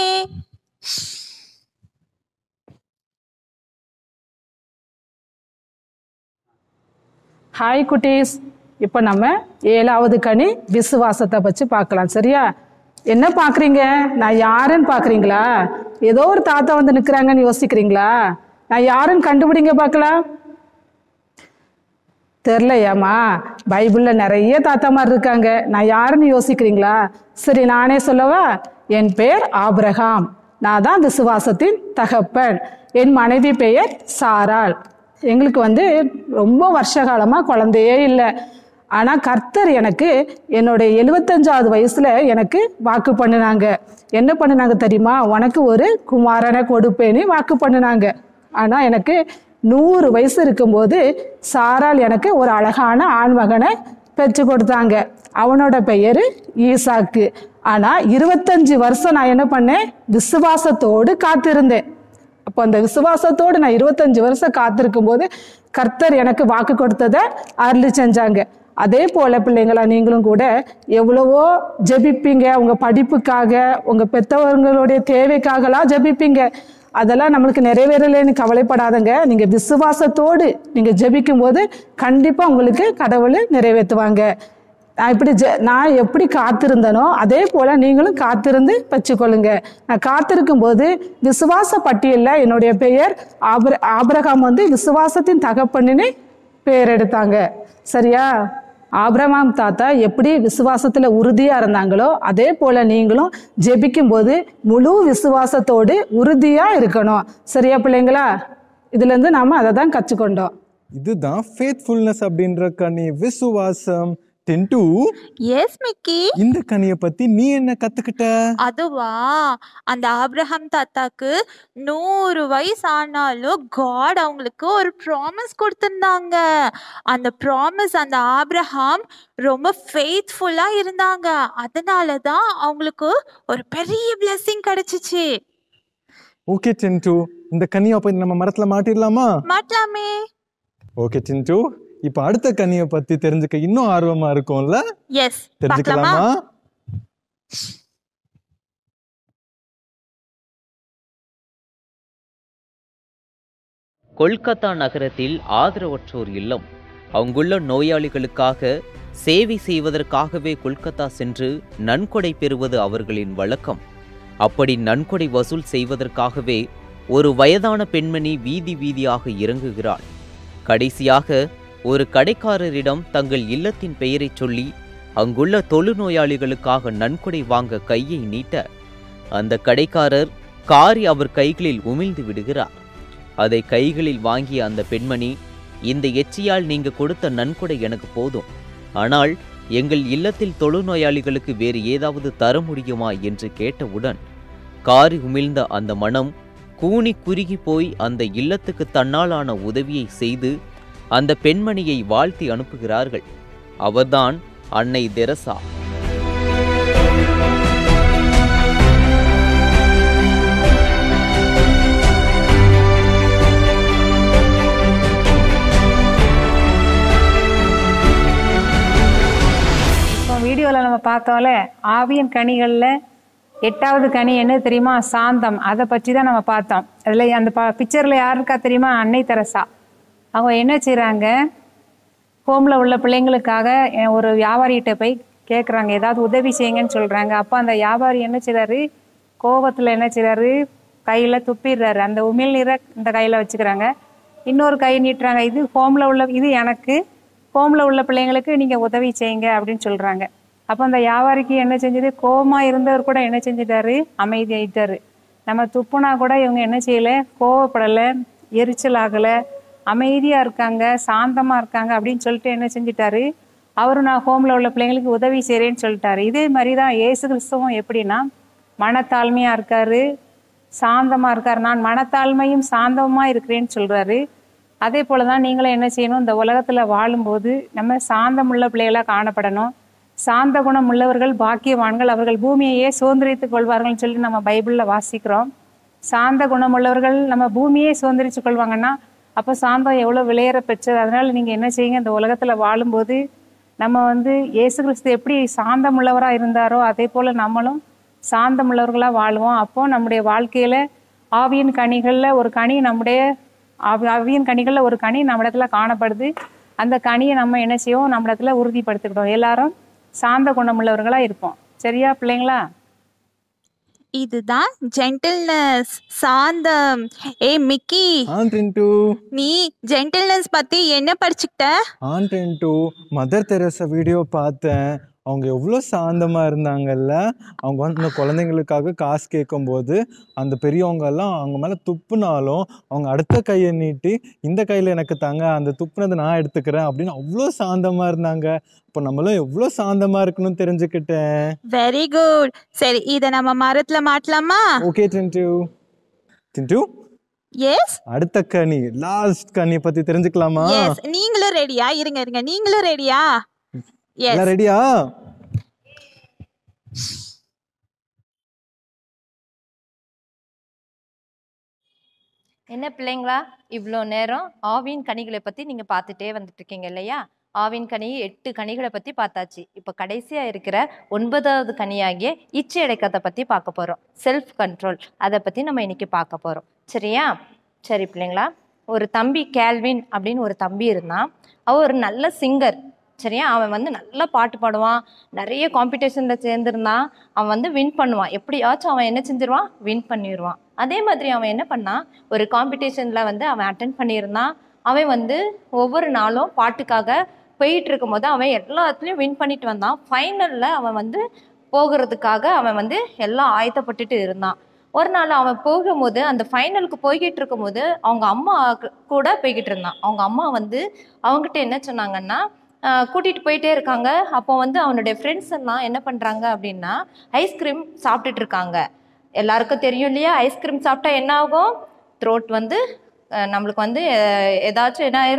Speaker 11: ஹாய் குட்டீஸ் இப்போ நம்ம ஏழாவது கனி விசுவாசத்தை வச்சு பார்க்கலாம் சரியா என்ன பார்க்குறீங்க நான் யாருன்னு பார்க்குறீங்களா ஏதோ ஒரு தாத்தா வந்து நிற்கிறாங்கன்னு யோசிக்கிறீங்களா நான் யாருன்னு கண்டுபிடிங்க பார்க்கலாம் தெரிலையாம்மா பைபிளில் நிறைய தாத்தாமார் இருக்காங்க நான் யாருன்னு யோசிக்கிறீங்களா சரி நானே சொல்லவா என் பேர் ஆபிரகாம் நான் தான் விசுவாசத்தின் தகப்பன் என் மனைவி பெயர் சாராள் எங்களுக்கு வந்து ரொம்ப வருஷ காலமாக குழந்தையே இல்லை ஆனால் கர்த்தர் எனக்கு என்னுடைய எழுபத்தஞ்சாவது வயசில் எனக்கு வாக்கு பண்ணினாங்க என்ன பண்ணினாங்க தெரியுமா உனக்கு ஒரு குமாரனை கொடுப்பேன்னு வாக்கு பண்ணினாங்க ஆனால் எனக்கு நூறு வயசு இருக்கும்போது சாரால் எனக்கு ஒரு அழகான ஆண்மகனை பெற்று கொடுத்தாங்க அவனோட பெயர் ஈசாக்கு ஆனால் இருபத்தஞ்சு வருஷம் நான் என்ன பண்ணேன் விசுவாசத்தோடு காத்திருந்தேன் அப்போ அந்த விசுவாசத்தோடு நான் இருபத்தஞ்சு வருஷம் காத்திருக்கும் போது கர்த்தர் எனக்கு வாக்கு கொடுத்ததை அருளி செஞ்சாங்க அதே போல பிள்ளைங்களா நீங்களும் கூட எவ்வளவோ ஜெபிப்பீங்க உங்க படிப்புக்காக உங்க பெற்றவர்களுடைய தேவைக்காகலாம் ஜெபிப்பீங்க அதெல்லாம் நம்மளுக்கு நிறைவேறலைன்னு கவலைப்படாதங்க நீங்க விசுவாசத்தோடு நீங்க ஜெபிக்கும் போது கண்டிப்பா உங்களுக்கு கடவுள் நிறைவேற்றுவாங்க நான் இப்படி ஜெ நான் எப்படி காத்திருந்தனோ அதே போல் நீங்களும் காத்திருந்து வச்சுக்கொள்ளுங்க நான் காத்திருக்கும் போது விசுவாச பட்டியலில் என்னுடைய பெயர் ஆபிர ஆபிரகாம் வந்து விசுவாசத்தின் தகப்பன்னு பெயர் எடுத்தாங்க சரியா ஆபிரகாம் தாத்தா எப்படி விசுவாசத்துல உறுதியா இருந்தாங்களோ அதே போல நீங்களும் ஜெபிக்கும் போது முழு விசுவாசத்தோடு உறுதியா இருக்கணும் சரியா பிள்ளைங்களா இதுல இருந்து நாம அதை தான் கற்றுக்கொண்டோம்
Speaker 6: இதுதான் ஃபேத்ஃபுல்னஸ் அப்படின்ற கனி விசுவாசம் டென்டூ
Speaker 7: எஸ் மிக்கி
Speaker 6: இந்த கனியை பத்தி நீ என்ன கத்துக்கிட்ட
Speaker 7: அதுவா அந்த ஆப்ரஹாம் தாத்தாக்கு நூறு வயசு ஆனாலும் காட் அவங்களுக்கு ஒரு ப்ராமிஸ் கொடுத்திருந்தாங்க அந்த ப்ராமிஸ் அந்த ஆப்ரஹாம் ரொம்ப ஃபெய்த்ஃபுல்லா இருந்தாங்க அதனால தான் அவங்களுக்கு ஒரு பெரிய blessing கிடைச்சிச்சு
Speaker 6: ஓகே டென்டூ இந்த கனியை போய் நம்ம மரத்துல மாட்டிடலாமா
Speaker 7: மாட்டலாமே
Speaker 6: ஓகே டின்டூ இப்போ அடுத்த கனியை பத்தி தெரிஞ்சுக்க இன்னும் ஆர்வமா இருக்கும்ல
Speaker 7: எஸ் பார்க்கலாமா
Speaker 6: தெரிஞ்சுக்கலாமா
Speaker 12: கொல்கத்தா நகரத்தில் ஆதரவற்றோர் இல்லம் அங்குள்ள நோயாளிகளுக்காக சேவை செய்வதற்காகவே கொல்கத்தா சென்று நன்கொடை பெறுவது அவர்களின் வழக்கம் அப்படி நன்கொடை வசூல் செய்வதற்காகவே ஒரு வயதான பெண்மணி வீதி வீதியாக இறங்குகிறாள் கடைசியாக ஒரு கடைக்காரரிடம் தங்கள் இல்லத்தின் பெயரைச் சொல்லி அங்குள்ள தொழுநோயாளிகளுக்காக நன்கொடை வாங்க கையை நீட்ட அந்த கடைக்காரர் காரி அவர் கைகளில் உமிழ்ந்து விடுகிறார் அதை கைகளில் வாங்கிய அந்த பெண்மணி இந்த எச்சியால் நீங்க கொடுத்த நன்கொடை எனக்கு போதும் ஆனால் எங்கள் இல்லத்தில் தொழுநோயாளிகளுக்கு வேறு ஏதாவது தர முடியுமா என்று கேட்டவுடன் காரி உமிழ்ந்த அந்த மனம் கூனி குறுகி போய் அந்த இல்லத்துக்கு தன்னாலான உதவியை செய்து அந்த பெண்மணியை வாழ்த்தி அனுப்புகிறார்கள் அவர்தான் அன்னை தெரசா
Speaker 13: இப்போ வீடியோவில் நம்ம பார்த்தோம்ல ஆவியின் கனிகளில் எட்டாவது கனி என்ன தெரியுமா சாந்தம் அதை பற்றி தான் நம்ம பார்த்தோம் அதில் அந்த ப பிக்சரில் யார் இருக்கா தெரியுமா அன்னை தெரசா அவங்க என்ன செய்கிறாங்க ஹோமில் உள்ள பிள்ளைங்களுக்காக அஹ், ஒரு வியாபாரிகிட்ட போய் கேட்குறாங்க ஏதாவது உதவி செய்யுங்கன்னு சொல்கிறாங்க அப்போ அந்த வியாபாரி என்ன செய்றாரு கோவத்தில் என்ன செய்றாரு கையில் துப்பிடுறாரு அந்த உமிழ் நீரை இந்த கையில் வச்சுக்கிறாங்க இன்னொரு கை நீட்டுறாங்க இது ஹோமில் உள்ள இது எனக்கு ஹோமில் உள்ள பிள்ளைங்களுக்கு நீங்கள் உதவி செய்யுங்க அப்படின்னு சொல்கிறாங்க அப்போ அந்த வியாபாரிக்கு என்ன செஞ்சது கோவமா இருந்தவர் கூட என்ன செஞ்சிட்டாரு அமைதியாயிட்டாரு நம்ம துப்புனா கூட இவங்க என்ன செய்யலை கோவப்படலை எரிச்சல் ஆகலை அமைதியாக இருக்காங்க சாந்தமாக இருக்காங்க அப்படின்னு சொல்லிட்டு என்ன செஞ்சிட்டாரு அவரும் நான் ஹோமில் உள்ள பிள்ளைங்களுக்கு உதவி செய்கிறேன்னு சொல்லிட்டாரு இதே மாதிரி தான் ஏசு கிறிஸ்தவம் எப்படின்னா மனத்தாழ்மையாக இருக்காரு சாந்தமாக இருக்காரு நான் மனத்தாழ்மையும் சாந்தமாக இருக்கிறேன்னு சொல்கிறாரு அதே போல தான் நீங்களும் என்ன செய்யணும் இந்த உலகத்தில் வாழும்போது நம்ம சாந்தமுள்ள பிள்ளைகளாக காணப்படணும் சாந்த குணம் உள்ளவர்கள் பாக்கியவான்கள் அவர்கள் பூமியையே சுதந்திரித்துக் கொள்வார்கள்னு சொல்லி நம்ம பைபிளில் வாசிக்கிறோம் சாந்த குணம் உள்ளவர்கள் நம்ம பூமியே சுதந்திரிச்சு கொள்வாங்கன்னா அப்போ சாந்தம் எவ்வளோ விளையற பெற்றது அதனால நீங்கள் என்ன செய்யுங்க இந்த உலகத்தில் வாழும்போது நம்ம வந்து இயேசு கிறிஸ்து எப்படி சாந்தம் உள்ளவராக இருந்தாரோ அதே போல் நம்மளும் சாந்தம் உள்ளவர்களாக வாழுவோம் அப்போ நம்முடைய வாழ்க்கையில் ஆவியின் கனிகளில் ஒரு கனி நம்முடைய ஆவி ஆவியின் கனிகளில் ஒரு கனி நம்ம இடத்துல காணப்படுது அந்த கனியை நம்ம என்ன செய்வோம் நம்ம இடத்துல உறுதிப்படுத்திக்கிட்டோம் எல்லாரும் சாந்த குணமுள்ளவர்களாக இருப்போம் சரியா பிள்ளைங்களா
Speaker 7: இதுதான் ஜென்டில்னஸ் சாந்தம் ஏய் மிக்கி
Speaker 6: ஆன் டென்ட்டு
Speaker 7: நீ ஜென்டில்னஸ் பத்தி என்ன படிச்சுக்கிட்ட
Speaker 6: ஆன் டென்ட்டு மதர் தெரசா வீடியோ பார்த்தேன் அவங்க எவ்வளோ சாந்தமாக இருந்தாங்கல்ல அவங்க வந்து இந்த குழந்தைங்களுக்காக காசு கேட்கும்போது அந்த பெரியவங்க எல்லாம் அவங்க மேலே துப்புனாலும் அவங்க அடுத்த கையை நீட்டி இந்த கையில் எனக்கு தாங்க அந்த துப்புனதை நான் எடுத்துக்கிறேன் அப்படின்னு அவ்வளோ சாந்தமாக இருந்தாங்க இப்போ நம்மளும் எவ்வளோ சாந்தமாக இருக்கணும்னு தெரிஞ்சுக்கிட்டேன்
Speaker 7: வெரி குட் சரி இத நம்ம மரத்துல மாட்டலாமா
Speaker 6: ஓகே டின்ட்டு டின்ட்டு
Speaker 7: எஸ்
Speaker 6: அடுத்த கனி லாஸ்ட் கனி பற்றி தெரிஞ்சுக்கலாமா
Speaker 7: எஸ் நீங்களும் ரெடியா இருங்க இருங்க நீங்களும் ரெடியா
Speaker 6: எல்லாம்
Speaker 7: எஸ்
Speaker 6: ரெடியா
Speaker 14: என்ன பிள்ளைங்களா இவ்வளோ நேரம் ஆவின் கனிகளை பற்றி நீங்கள் பார்த்துட்டே வந்துட்டு இருக்கீங்க இல்லையா ஆவின் கனி எட்டு கனிகளை பற்றி பார்த்தாச்சு இப்போ கடைசியாக இருக்கிற ஒன்பதாவது கனியாகிய இச்சை அடக்கத்தை பற்றி பார்க்க போகிறோம் செல்ஃப் கண்ட்ரோல் அதை பற்றி நம்ம இன்னைக்கு பார்க்க போகிறோம் சரியா சரி பிள்ளைங்களா ஒரு தம்பி கேல்வின் அப்படின்னு ஒரு தம்பி இருந்தான் அவன் ஒரு நல்ல சிங்கர் சரியா அவன் வந்து நல்லா பாட்டு பாடுவான் நிறைய காம்படிஷனில் சேர்ந்துருந்தான் அவன் வந்து வின் பண்ணுவான் எப்படியாச்சும் அவன் என்ன செஞ்சிருவான் வின் பண்ணிடுவான் அதே மாதிரி அவன் என்ன பண்ணான் ஒரு காம்படிஷனில் வந்து அவன் அட்டன் பண்ணியிருந்தான் அவன் வந்து ஒவ்வொரு நாளும் பாட்டுக்காக போயிட்டு இருக்கும்போது அவன் எல்லாத்துலேயும் வின் பண்ணிட்டு வந்தான் ஃபைனலில் அவன் வந்து போகிறதுக்காக அவன் வந்து எல்லாம் ஆயத்தப்பட்டுட்டு இருந்தான் ஒரு நாள் அவன் போகும்போது அந்த ஃபைனலுக்கு போய்கிட்டு இருக்கும்போது அவங்க அம்மா கு- கூட போய்கிட்டு இருந்தான் அவங்க அம்மா வந்து அவங்ககிட்ட என்ன சொன்னாங்கன்னா ஆஹ் கூட்டிட்டு போயிட்டே இருக்காங்க அப்போ வந்து அவனுடைய ஃப்ரெண்ட்ஸ் எல்லாம் என்ன பண்றாங்க அப்படின்னா ஐஸ்கிரீம் சாப்பிட்டுட்டு இருக்காங்க எல்லாருக்கும் தெரியும் இல்லையா ஐஸ்கிரீம் சாப்பிட்டா என்ன ஆகும் த்ரோட் வந்து அஹ் நம்மளுக்கு வந்து அஹ் ஏதாச்சும் என்ன ஆயிரும்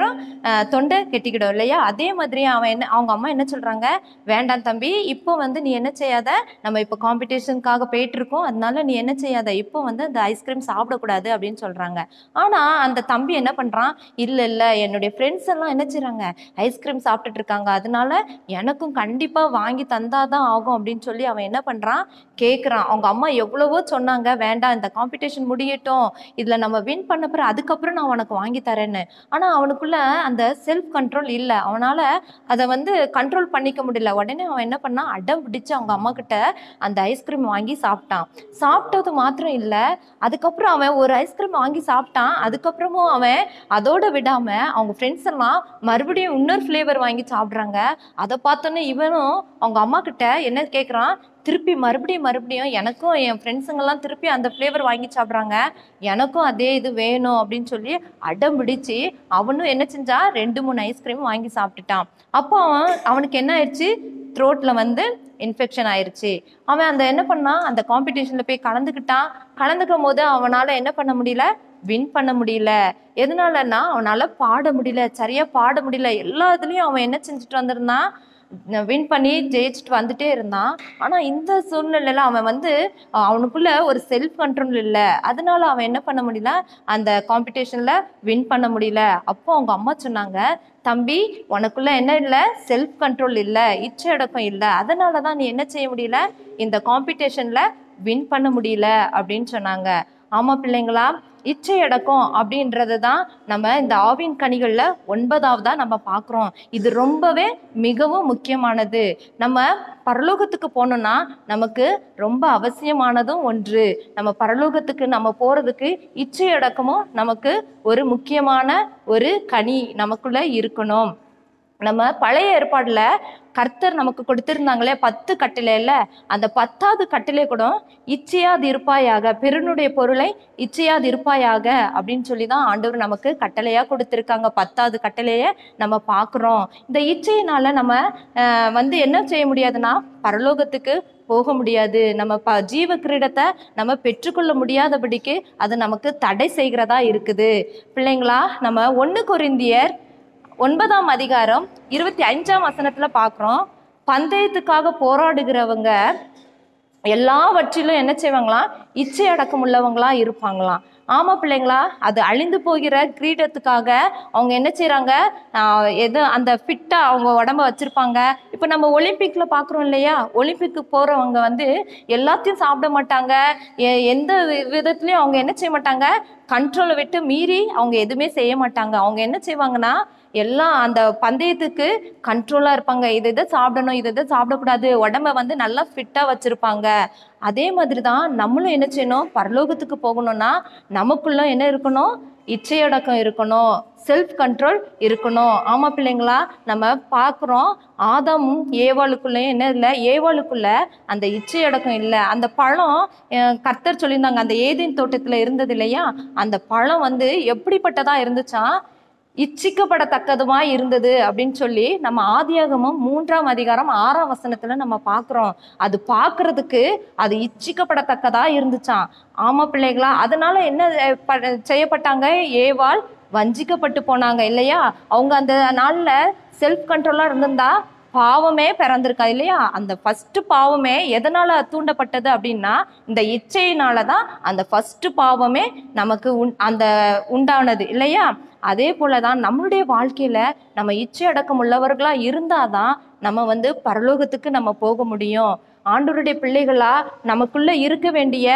Speaker 14: அஹ், தொண்டை கெட்டிக்கிடும் இல்லையா அதே மாதிரி அவன் என்ன அவங்க அம்மா என்ன சொல்றாங்க வேண்டாம் தம்பி இப்போ வந்து நீ என்ன செய்யாத நம்ம இப்போ காம்படிஷனுக்காக போயிட்டு இருக்கோம் அதனால நீ என்ன செய்யாத இப்போ வந்து அந்த ஐஸ்கிரீம் சாப்பிடக்கூடாது அப்படின்னு சொல்றாங்க ஆனா அந்த தம்பி என்ன பண்றான் இல்ல இல்ல என்னுடைய ஃப்ரெண்ட்ஸ் எல்லாம் என்ன செய்றாங்க ஐஸ்கிரீம் சாப்பிட்டுட்டு இருக்காங்க அதனால எனக்கும் கண்டிப்பா வாங்கி தந்தாதான் ஆகும் அப்படின்னு சொல்லி அவன் என்ன பண்றான் கேக்குறான் அவங்க அம்மா எவ்வளவோ சொன்னாங்க வேண்டாம் இந்த காம்படிஷன் முடியட்டும் இதுல நம்ம வின் பண்ண பிறகு அதுக்கப்புறம் நான் உனக்கு வாங்கி தரேன்னு ஆனா அவனுக்குள்ள அந்த செல்ஃப் கண்ட்ரோல் இல்ல அவனால அதை வந்து கண்ட்ரோல் பண்ணிக்க முடியல உடனே அவன் என்ன பண்ணான் அடம் பிடிச்சு அவங்க அம்மா கிட்ட அந்த ஐஸ்கிரீம் வாங்கி சாப்பிட்டான் சாப்பிட்டது மாத்திரம் இல்ல அதுக்கப்புறம் அவன் ஒரு ஐஸ்கிரீம் வாங்கி சாப்பிட்டான் அதுக்கப்புறமும் அவன் அதோட விடாம அவங்க ஃப்ரெண்ட்ஸ் எல்லாம் மறுபடியும் இன்னொரு ஃப்ளேவர் வாங்கி சாப்பிட்றாங்க அதை பார்த்தோன்னே இவனும் அவங்க அம்மா கிட்ட என்ன கேட்குறான் திருப்பி மறுபடியும் மறுபடியும் எனக்கும் என் ஃப்ரெண்ட்ஸுங்கெல்லாம் திருப்பி அந்த ஃப்ளேவர் வாங்கி சாப்பிட்றாங்க எனக்கும் அதே இது வேணும் அப்படின்னு சொல்லி அடம் பிடிச்சு அவனும் என்ன செஞ்சா ரெண்டு மூணு ஐஸ்கிரீம் வாங்கி சாப்பிட்டுட்டான் அப்போ அவன் அவனுக்கு என்ன ஆயிடுச்சு த்ரோட்ல வந்து இன்ஃபெக்ஷன் ஆயிருச்சு அவன் அந்த என்ன பண்ணான் அந்த காம்படிஷன்ல போய் கலந்துக்கிட்டான் கலந்துக்கும் போது அவனால என்ன பண்ண முடியல வின் பண்ண முடியல எதனாலன்னா அவனால பாட முடியல சரியா பாட முடியல எல்லா இதுலயும் அவன் என்ன செஞ்சுட்டு வந்திருந்தான் வின் பண்ணி ஜெயிச்சுட்டு வந்துட்டே இருந்தான் ஆனா இந்த சூழ்நிலையில அவன் வந்து அஹ், அவனுக்குள்ள ஒரு செல்ஃப் கண்ட்ரோல் இல்ல அதனால அவன் என்ன பண்ண முடியல அந்த காம்படிஷன்ல வின் பண்ண முடியல அப்போ அவங்க அம்மா சொன்னாங்க தம்பி உனக்குள்ள என்ன இல்ல செல்ஃப் கண்ட்ரோல் இல்ல இச்சை அடக்கம் இல்ல அதனால தான் நீ என்ன செய்ய முடியல இந்த காம்படிஷன்ல வின் பண்ண முடியல அப்படின்னு சொன்னாங்க ஆமா பிள்ளைங்களா இச்சை அடக்கம் அப்படின்றது தான் நம்ம இந்த ஆவின் கனிகள்ல ஒன்பதாவதா நம்ம பார்க்குறோம் இது ரொம்பவே மிகவும் முக்கியமானது நம்ம பரலோகத்துக்கு போனோம்னா நமக்கு ரொம்ப அவசியமானதும் ஒன்று நம்ம பரலோகத்துக்கு நம்ம போறதுக்கு இச்சை அடக்கமும் நமக்கு ஒரு முக்கியமான ஒரு கனி நமக்குள்ள இருக்கணும் நம்ம பழைய ஏற்பாடுல கர்த்தர் நமக்கு கொடுத்திருந்தாங்களே பத்து கட்டளையில அந்த பத்தாவது கட்டளை கூட இச்சையாது இருப்பாயாக பிறனுடைய பொருளை இச்சையாது இருப்பாயாக அப்படின்னு சொல்லி தான் ஆண்டவர் நமக்கு கட்டளையா கொடுத்திருக்காங்க பத்தாவது கட்டளைய நம்ம பார்க்குறோம் இந்த இச்சையினால நம்ம அஹ், வந்து என்ன செய்ய முடியாதுன்னா பரலோகத்துக்கு போக முடியாது நம்ம ப ஜீவ கிரீடத்தை நம்ம பெற்றுக்கொள்ள முடியாதபடிக்கு அது நமக்கு தடை செய்கிறதா இருக்குது பிள்ளைங்களா நம்ம ஒன்று கொரிந்தியர் ஒன்பதாம் அதிகாரம் இருபத்தி அஞ்சாம் வசனத்துல பார்க்குறோம் பந்தயத்துக்காக போராடுகிறவங்க எல்லாவற்றிலும் என்ன செய்வாங்களாம் இச்சை அடக்கம் உள்ளவங்களா இருப்பாங்களாம் ஆமா பிள்ளைங்களா அது அழிந்து போகிற கிரீடத்துக்காக அவங்க என்ன செய்றாங்க ஆஹ் எது அந்த ஃபிட்டா அவங்க உடம்ப வச்சிருப்பாங்க இப்போ நம்ம ஒலிம்பிக்ல பாக்குறோம் இல்லையா ஒலிம்பிக்கு போறவங்க வந்து எல்லாத்தையும் சாப்பிட மாட்டாங்க எ- எந்த வி- விதத்துலயும் அவங்க என்ன செய்ய மாட்டாங்க கண்ட்ரோலை விட்டு மீறி அவங்க எதுவுமே செய்ய மாட்டாங்க அவங்க என்ன செய்வாங்கன்னா எல்லாம் அந்த பந்தயத்துக்கு கண்ட்ரோலா இருப்பாங்க இதை இதை சாப்பிடணும் இதை இதை சாப்பிடக்கூடாது உடம்ப வந்து நல்லா ஃபிட்டா வச்சிருப்பாங்க அதே மாதிரி தான் நம்மளும் என்ன செய்யணும் பரலோகத்துக்கு போகணும்னா நமக்குள்ள என்ன இருக்கணும் இச்சையடக்கம் இருக்கணும் செல்ஃப் கண்ட்ரோல் இருக்கணும் ஆமா பிள்ளைங்களா நம்ம பார்க்குறோம் ஆதாமும் ஏவாளுக்குள்ளேயும் என்ன இல்லை ஏவாளுக்குள்ள அந்த இச்சையடக்கம் இல்லை அந்த பழம் அஹ், கர்த்தர் சொல்லியிருந்தாங்க அந்த ஏதேன் தோட்டத்துல இருந்தது இல்லையா அந்த பழம் வந்து எப்படிப்பட்டதா இருந்துச்சாம் இச்சிக்கப்படத்தக்கதுமா இருந்தது அப்படின்னு சொல்லி நம்ம ஆதியாகமம் மூன்றாம் அதிகாரம் ஆறாம் வசனத்துல நம்ம பார்க்கிறோம் அது பார்க்கிறதுக்கு அது இச்சிக்கப்படத்தக்கதா இருந்துச்சாம் ஆமா பிள்ளைகளா அதனால என்ன அஹ், ப- செய்யப்பட்டாங்க ஏவாள் வஞ்சிக்கப்பட்டு போனாங்க இல்லையா அவங்க அந்த நாள்ல செல்ஃப் கண்ட்ரோலா இருந்திருந்தா பாவமே பிறந்திருக்கா இல்லையா அந்த ஃபர்ஸ்ட் பாவமே எதனால தூண்டப்பட்டது அப்படின்னா இந்த இச்சையினால தான் அந்த ஃபர்ஸ்ட் பாவமே நமக்கு உண் அந்த உண்டானது இல்லையா அதே போல தான் நம்மளுடைய வாழ்க்கையில நம்ம இச்சை அடக்கம் உள்ளவர்களா இருந்தாதான் நம்ம வந்து பரலோகத்துக்கு நம்ம போக முடியும் ஆண்டவருடைய பிள்ளைகளா நமக்குள்ள இருக்க வேண்டிய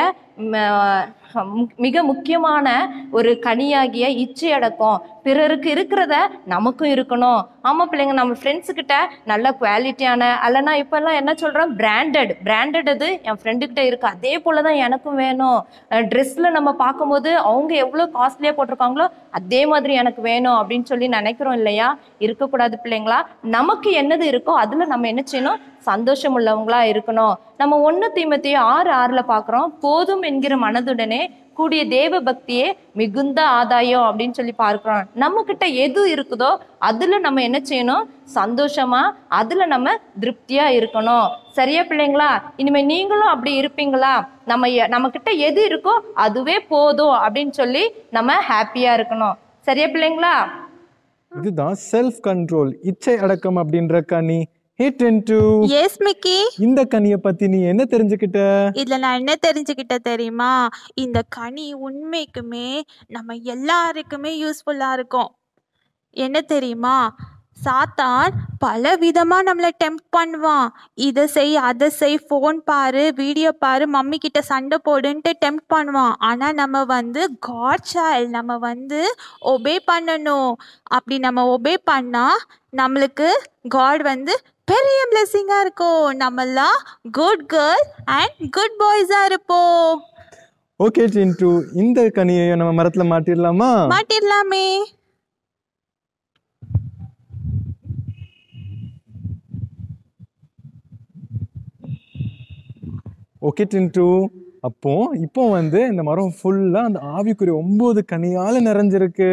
Speaker 14: ம, மு- மிக முக்கியமான ஒரு கனியாகிய இச்சை அடக்கம் பிறருக்கு இருக்கிறத நமக்கும் இருக்கணும் ஆமா பிள்ளைங்க நம்ம ஃப்ரெண்ட்ஸு கிட்ட நல்ல குவாலிட்டியான அல்லனா இப்பெல்லாம் என்ன சொல்றோம் பிராண்டட் பிராண்டட் அது என் ஃப்ரெண்டு கிட்ட இருக்கு அதே போல தான் எனக்கும் வேணும் ட்ரெஸ்ல நம்ம பார்க்கும்போது அவங்க எவ்வளோ காஸ்ட்லியா போட்டிருக்காங்களோ அதே மாதிரி எனக்கு வேணும் அப்படின்னு சொல்லி நினைக்கிறோம் இல்லையா இருக்கக்கூடாது பிள்ளைங்களா நமக்கு என்னது இருக்கோ அதுல நம்ம என்ன செய்யணும் சந்தோஷம் உள்ளவங்களா இருக்கணும் நம்ம ஒண்ணு தீமத்தையோ ஆறு ஆறுல பாக்குறோம் போதும் என்கிற மனதுடனே கூடிய தேவ பக்தியே மிகுந்த ஆதாயம் அப்படின்னு சொல்லி பார்க்கிறோம் நம்ம கிட்ட எது இருக்குதோ அதுல நம்ம என்ன செய்யணும் சந்தோஷமா அதுல நம்ம திருப்தியா இருக்கணும் சரியா பிள்ளைங்களா இனிமே நீங்களும் அப்படி இருப்பீங்களா நம்ம எ- நம்ம கிட்ட எது இருக்கோ அதுவே போதும் அப்படின்னு சொல்லி நம்ம ஹாப்பியா இருக்கணும் சரியா பிள்ளைங்களா
Speaker 6: இதுதான் செல்ஃப் கண்ட்ரோல் இச்சை அடக்கம் அப்படின்ற கனி ஹிட் இன்டு
Speaker 7: எஸ் மிக்கி
Speaker 6: இந்த கனியை பத்தி நீ என்ன தெரிஞ்சுக்கிட்ட
Speaker 7: இதுல நான் என்ன தெரிஞ்சுக்கிட்டேன் தெரியுமா இந்த கனி உண்மைக்குமே நம்ம எல்லாருக்குமே யூஸ்ஃபுல்லா இருக்கும் என்ன தெரியுமா சாத்தான் பல விதமா நம்மளை டெம்ப் பண்ணுவான் இதை செய் அதை செய் ஃபோன் பாரு வீடியோ பாரு மம்மி கிட்ட சண்டை போடுன்ட்டு டெம்ப் பண்ணுவான் ஆனா நம்ம வந்து காட் சைல்ட் நம்ம வந்து ஒபே பண்ணணும் அப்படி நம்ம ஒபே பண்ணா நம்மளுக்கு காட் வந்து பெரிய பிளெஸிங்காக இருக்கும் நம்மெல்லாம் குட் கேர்ள் அண்ட் குட் பாய்ஸாக இருப்போம்
Speaker 6: ஓகே சின்ட்டு இந்த கனியை நம்ம மரத்துல மாட்டிடலாமா
Speaker 7: மாட்டிடலாமே
Speaker 6: ஓகே டின்ட்டு அப்போ இப்போ வந்து இந்த மரம் ஃபுல்லா அந்த ஆவிக்குரிய ஒன்பது கனியால நிறைஞ்சிருக்கு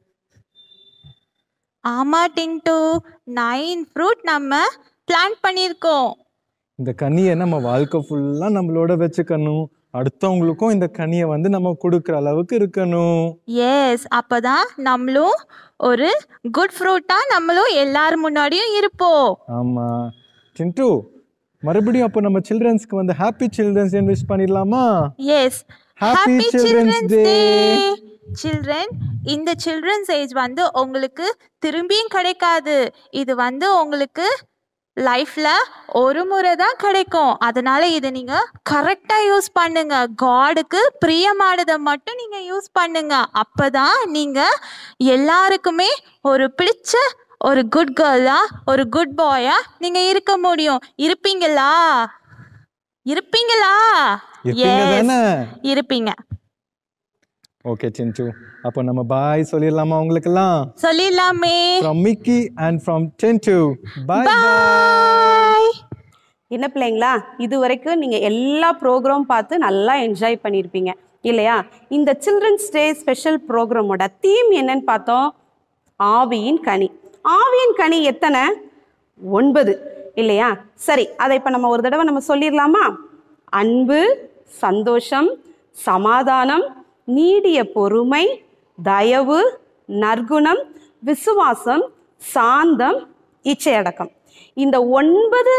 Speaker 7: ஆமா டின்ட்டு நைன் ஃப்ரூட் நம்ம பிளான் பண்ணியிருக்கோம்
Speaker 6: இந்த கனியை நம்ம வாழ்க்கை ஃபுல்லா நம்மளோட வச்சுக்கணும் அடுத்தவங்களுக்கும் இந்த கனியை வந்து நம்ம கொடுக்குற அளவுக்கு இருக்கணும்
Speaker 7: எஸ் அப்பதான் நம்மளும் ஒரு குட் ஃப்ரூட்டாக நம்மளும் எல்லார் முன்னாடியும் இருப்போம்
Speaker 6: ஆமா சின்ட்டு மறுபடியும் அப்போ நம்ம சில்ட்ரன்ஸ்க்கு வந்து ஹாப்பி சில்ட்ரன்ஸ் டே விஷ் பண்ணிடலாமா
Speaker 7: yes
Speaker 6: Happy Children's Day.
Speaker 7: Children இந்த சில்ட்ரன்ஸ் ஏஜ் வந்து உங்களுக்கு திரும்பியும் கிடைக்காது இது வந்து உங்களுக்கு லைஃப்ல ஒரு முறை தான் கிடைக்கும் அதனால இதை நீங்க கரெக்டா யூஸ் பண்ணுங்க காடுக்கு பிரியமானதை மட்டும் நீங்க யூஸ் பண்ணுங்க அப்பதான் நீங்க எல்லாருக்குமே ஒரு பிடிச்ச ஒரு குட் கேர்ளா ஒரு குட் பாயா நீங்க இருக்க முடியும் இருப்பீங்களா இருப்பீங்களா
Speaker 6: இருப்பீங்க
Speaker 7: Yes.
Speaker 6: தானே?
Speaker 7: இருப்பீங்க
Speaker 6: ஓகே சின்ட்டு அப்போ நம்ம பாய் சொல்லிடலாமா உங்களுக்கெல்லாம்
Speaker 7: சொல்லிடலாமே
Speaker 6: from Mickey and from Chintu bye
Speaker 1: என்ன பிள்ளைங்களா இது வரைக்கும் நீங்கள் எல்லா ப்ரோக்ராம் பார்த்து நல்லா என்ஜாய் பண்ணியிருப்பீங்க இல்லையா இந்த சில்ட்ரன்ஸ் டே ஸ்பெஷல் ப்ரோக்ராமோட தீம் என்னன்னு பார்த்தோம் ஆவியின் கனி ஆவியின் கனி எத்தனை ஒன்பது இல்லையா சரி அதை இப்போ நம்ம ஒரு தடவை நம்ம சொல்லிடலாமா அன்பு சந்தோஷம் சமாதானம் நீடிய பொறுமை தயவு நற்குணம் விசுவாசம் சாந்தம் இச்சையடக்கம் இந்த ஒன்பது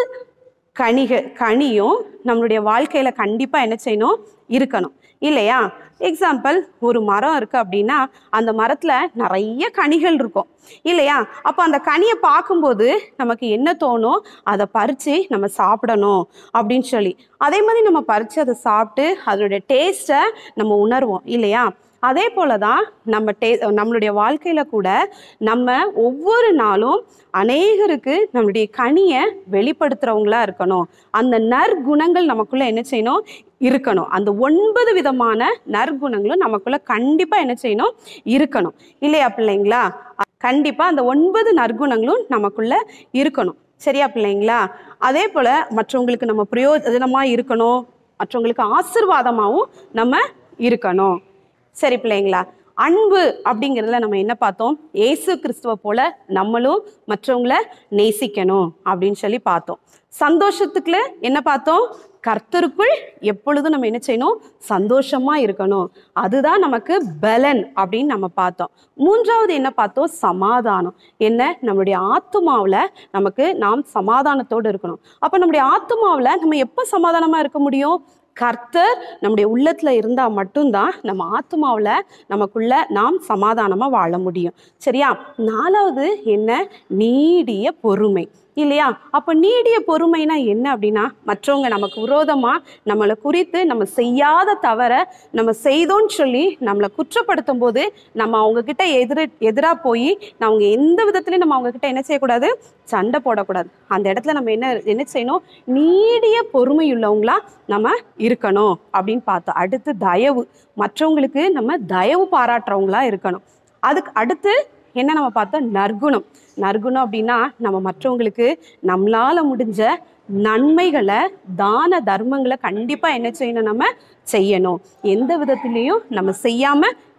Speaker 1: கனிக கனியும் நம்மளுடைய வாழ்க்கையில கண்டிப்பா என்ன செய்யணும் இருக்கணும் இல்லையா எக்ஸாம்பிள் ஒரு மரம் இருக்கு அப்படின்னா அந்த மரத்துல நிறைய கனிகள் இருக்கும் இல்லையா அப்போ அந்த கனியை பார்க்கும்போது நமக்கு என்ன தோணும் அதை பறித்து நம்ம சாப்பிடணும் அப்படின்னு சொல்லி அதே மாதிரி நம்ம பறித்து அதை சாப்பிட்டு அதனுடைய டேஸ்ட்டை நம்ம உணர்வோம் இல்லையா அதே போல தான் நம்ம டே நம்மளுடைய வாழ்க்கையில கூட நம்ம ஒவ்வொரு நாளும் அநேகருக்கு நம்மளுடைய கனியை வெளிப்படுத்துறவங்களா இருக்கணும் அந்த நற்குணங்கள் நமக்குள்ள என்ன செய்யணும் இருக்கணும் அந்த ஒன்பது விதமான நற்குணங்களும் நமக்குள்ள கண்டிப்பா என்ன செய்யணும் இருக்கணும் இல்லையா பிள்ளைங்களா கண்டிப்பா அந்த ஒன்பது நற்குணங்களும் நமக்குள்ள இருக்கணும் சரியா பிள்ளைங்களா அதே போல மற்றவங்களுக்கு நம்ம பிரயோஜனமா இருக்கணும் மற்றவங்களுக்கு ஆசிர்வாதமாகவும் நம்ம இருக்கணும் சரி பிள்ளைங்களா அன்பு அப்படிங்கிறதுல நம்ம என்ன பார்த்தோம் ஏசு கிறிஸ்துவ போல நம்மளும் மற்றவங்கள நேசிக்கணும் அப்படின்னு சொல்லி பார்த்தோம் சந்தோஷத்துக்குள்ள என்ன பார்த்தோம் கர்த்தருக்குள் எப்பொழுதும் நம்ம என்ன செய்யணும் சந்தோஷமா இருக்கணும் அதுதான் நமக்கு பலன் அப்படின்னு நம்ம பார்த்தோம் மூன்றாவது என்ன பார்த்தோம் சமாதானம் என்ன நம்மளுடைய ஆத்துமாவில் நமக்கு நாம் சமாதானத்தோடு இருக்கணும் அப்போ நம்முடைய ஆத்துமாவில் நம்ம எப்போ சமாதானமா இருக்க முடியும் கர்த்தர் நம்முடைய உள்ளத்துல இருந்தா மட்டும்தான் நம்ம ஆத்மாவுல நமக்குள்ள நாம் சமாதானமா வாழ முடியும் சரியா நாலாவது என்ன நீடிய பொறுமை இல்லையா அப்ப நீடிய பொறுமைனா என்ன அப்படின்னா மற்றவங்க நமக்கு விரோதமா நம்மளை குறித்து நம்ம செய்யாத தவற நம்ம செய்தோன்னு சொல்லி நம்மளை குற்றப்படுத்தும் போது நம்ம அவங்க கிட்ட எதிர எதிரா போய் அவங்க எந்த விதத்துலயும் நம்ம அவங்க கிட்ட என்ன செய்யக்கூடாது சண்டை போடக்கூடாது அந்த இடத்துல நம்ம என்ன என்ன செய்யணும் நீடிய பொறுமை உள்ளவங்களா நம்ம இருக்கணும் அப்படின்னு பார்த்தோம் அடுத்து தயவு மற்றவங்களுக்கு நம்ம தயவு பாராட்டுறவங்களா இருக்கணும் அதுக்கு அடுத்து என்ன நம்ம பார்த்தோம் நற்குணம் நற்குணம் அப்படின்னா நம்ம மற்றவங்களுக்கு நம்மளால முடிஞ்ச நன்மைகளை தான தர்மங்களை கண்டிப்பா என்ன செய்யணும் நம்ம செய்யணும் எந்த விதத்திலையும் நம்ம செய்யாம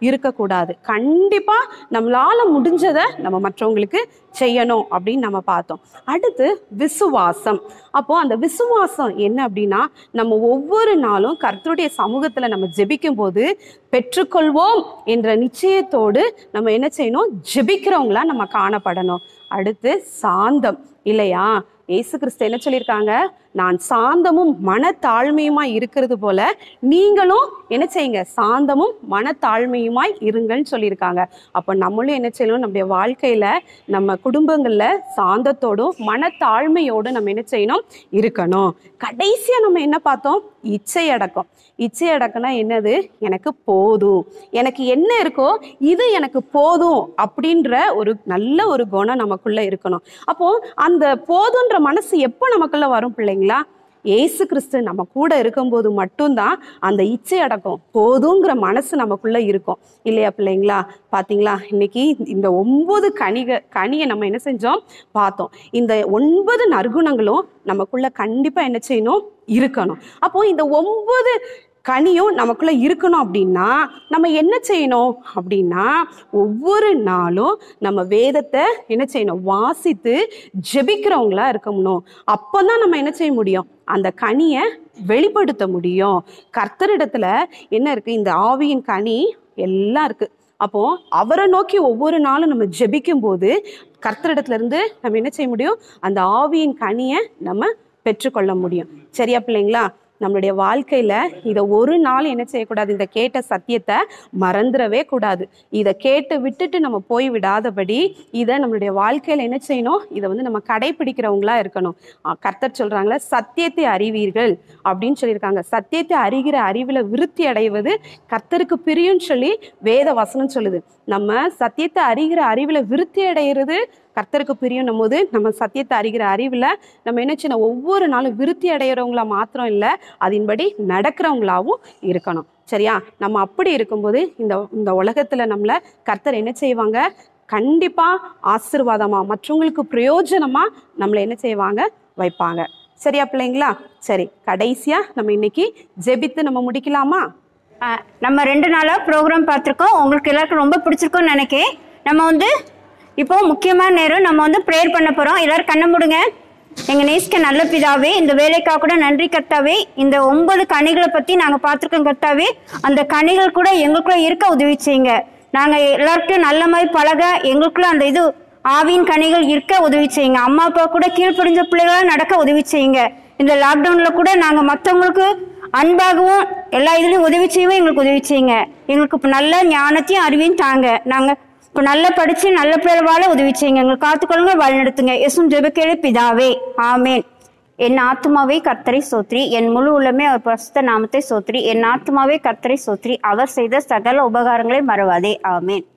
Speaker 15: இருக்கக்கூடாது கண்டிப்பா நம்மளால முடிஞ்சதை நம்ம மற்றவங்களுக்கு செய்யணும் அப்படின்னு நம்ம பார்த்தோம் அடுத்து விசுவாசம் அப்போ அந்த விசுவாசம் என்ன அப்படின்னா நம்ம ஒவ்வொரு நாளும் கர்த்தருடைய சமூகத்துல நம்ம ஜெபிக்கும் போது பெற்றுக்கொள்வோம் என்ற நிச்சயத்தோடு நம்ம என்ன செய்யணும் ஜெபிக்கிறவங்களா நம்ம காணப்படணும் அடுத்து சாந்தம் இல்லையா ஏசு கிறிஸ்து என்ன சொல்லியிருக்காங்க நான் சாந்தமும் மனத்தாழ்மையுமாய் இருக்கிறது போல நீங்களும் என்ன செய்யுங்க சாந்தமும் மனத்தாழ்மையுமாய் இருங்கன்னு சொல்லியிருக்காங்க அப்ப நம்மளும் என்ன செய்யணும் நம்முடைய வாழ்க்கையில நம்ம குடும்பங்கள்ல சாந்தத்தோடும் மனத்தாழ்மையோடும் நம்ம என்ன செய்யணும் இருக்கணும் கடைசியா நம்ம என்ன பார்த்தோம் இச்சை அடக்கம் இச்சை அடக்கம்னா என்னது எனக்கு போதும் எனக்கு என்ன இருக்கோ இது எனக்கு போதும் அப்படின்ற ஒரு நல்ல ஒரு குணம் நமக்குள்ள இருக்கணும் அப்போ அந்த போதுன்ற மனசு எப்போ நமக்குள்ள வரும் பிள்ளைங்களா ஏசு கிறிஸ்து நம்ம கூட இருக்கும்போது மட்டும்தான் அந்த இச்சை அடக்கம் போதுங்கிற மனசு நமக்குள்ள இருக்கும் இல்லையா பிள்ளைங்களா பாத்தீங்களா இன்னைக்கு இந்த ஒன்பது கனிக கனியை நம்ம என்ன செஞ்சோம் பார்த்தோம் இந்த ஒன்பது நற்குணங்களும் நமக்குள்ள கண்டிப்பா என்ன செய்யணும் இருக்கணும் அப்போ இந்த ஒன்பது கனியும் நமக்குள்ள இருக்கணும் அப்படின்னா நம்ம என்ன செய்யணும் அப்படின்னா ஒவ்வொரு நாளும் நம்ம வேதத்தை என்ன செய்யணும் வாசித்து ஜெபிக்கிறவங்களா இருக்கணும் அப்பதான் நம்ம என்ன செய்ய முடியும் அந்த கனியை வெளிப்படுத்த முடியும் கர்த்தரிடத்துல என்ன இருக்கு இந்த ஆவியின் கனி எல்லாம் இருக்கு அப்போ அவரை நோக்கி ஒவ்வொரு நாளும் நம்ம ஜெபிக்கும் போது கர்த்தரிடத்துல இருந்து நம்ம என்ன செய்ய முடியும் அந்த ஆவியின் கனியை நம்ம பெற்றுக்கொள்ள முடியும் சரியா பிள்ளைங்களா நம்மளுடைய வாழ்க்கையில இதை ஒரு நாள் என்ன செய்யக்கூடாது இந்த கேட்ட சத்தியத்தை மறந்துடவே கூடாது இதை கேட்டு விட்டுட்டு நம்ம போய் விடாதபடி இதை நம்மளுடைய வாழ்க்கையில என்ன செய்யணும் இதை வந்து நம்ம கடைபிடிக்கிறவங்களா இருக்கணும் ஆஹ் கர்த்தர் சொல்றாங்களே சத்தியத்தை அறிவீர்கள் அப்படின்னு சொல்லியிருக்காங்க சத்தியத்தை அறிகிற அறிவுல விருத்தி அடைவது கர்த்தருக்கு பிரியும்னு சொல்லி வேத வசனம் சொல்லுது நம்ம சத்தியத்தை அறிகிற அறிவுல விருத்தி அடைகிறது கர்த்தருக்கு பிரியும் போது நம்ம சத்தியத்தை அறிகிற அறிவுல நம்ம என்ன செய்யணும் ஒவ்வொரு நாளும் விருத்தி அடைகிறவங்களா மாத்திரம் இல்லை அதன்படி நடக்கிறவங்களாவும் இருக்கணும் சரியா நம்ம அப்படி இருக்கும்போது இந்த இந்த உலகத்துல நம்மள கர்த்தர் என்ன செய்வாங்க கண்டிப்பா ஆசீர்வாதமா மற்றவங்களுக்கு பிரயோஜனமா நம்மளை என்ன செய்வாங்க வைப்பாங்க சரியா பிள்ளைங்களா சரி கடைசியா நம்ம இன்னைக்கு ஜெபித்து நம்ம முடிக்கலாமா
Speaker 16: நம்ம ரெண்டு நாளாக ப்ரோக்ராம் பார்த்துருக்கோம் உங்களுக்கு எல்லாருக்கும் ரொம்ப பிடிச்சிருக்கும்னு நினைக்கிறேன் நம்ம வந்து இப்போ முக்கியமான நேரம் நம்ம வந்து ப்ரேயர் பண்ண போகிறோம் எல்லாரும் கண்ணை மூடுங்க எங்கள் நேசிக்க நல்ல பிதாவே இந்த வேலைக்காக கூட நன்றி கர்த்தாவே இந்த ஒன்பது கனிகளை பற்றி நாங்கள் பார்த்துருக்கோம் கர்த்தாவே அந்த கனிகள் கூட எங்களுக்குள்ள இருக்க உதவி செய்யுங்க நாங்கள் எல்லார்கிட்டையும் நல்ல மாதிரி பழக எங்களுக்குள்ள அந்த இது ஆவியின் கனிகள் இருக்க உதவி செய்யுங்க அம்மா அப்பா கூட கீழ்ப்படிஞ்ச பிள்ளைகளாக நடக்க உதவி செய்யுங்க இந்த லாக்டவுனில் கூட நாங்கள் மற்றவங்களுக்கு அன்பாகவும் எல்லா இதுலேயும் உதவி செய்யவும் எங்களுக்கு உதவி செய்யுங்க எங்களுக்கு இப்போ நல்ல ஞானத்தையும் அறிவையும் தாங்க நாங்கள் இப்போ நல்லா படித்து நல்ல பிள்ளைகள் வாழ உதவி செய்யுங்க எங்களுக்கு காத்துக்கொள்ளுங்க வழிநடத்துங்க எசும் ஜெபக்கேளு பிதாவே ஆமேன் என் ஆத்துமாவே கர்த்தரை சோத்ரி என் முழு உள்ளமே அவர் பிரசுத்த நாமத்தை சோத்ரி என் ஆத்துமாவே கர்த்தரை சோத்ரி அவர் செய்த சகல உபகாரங்களை மறவாதே ஆமேன்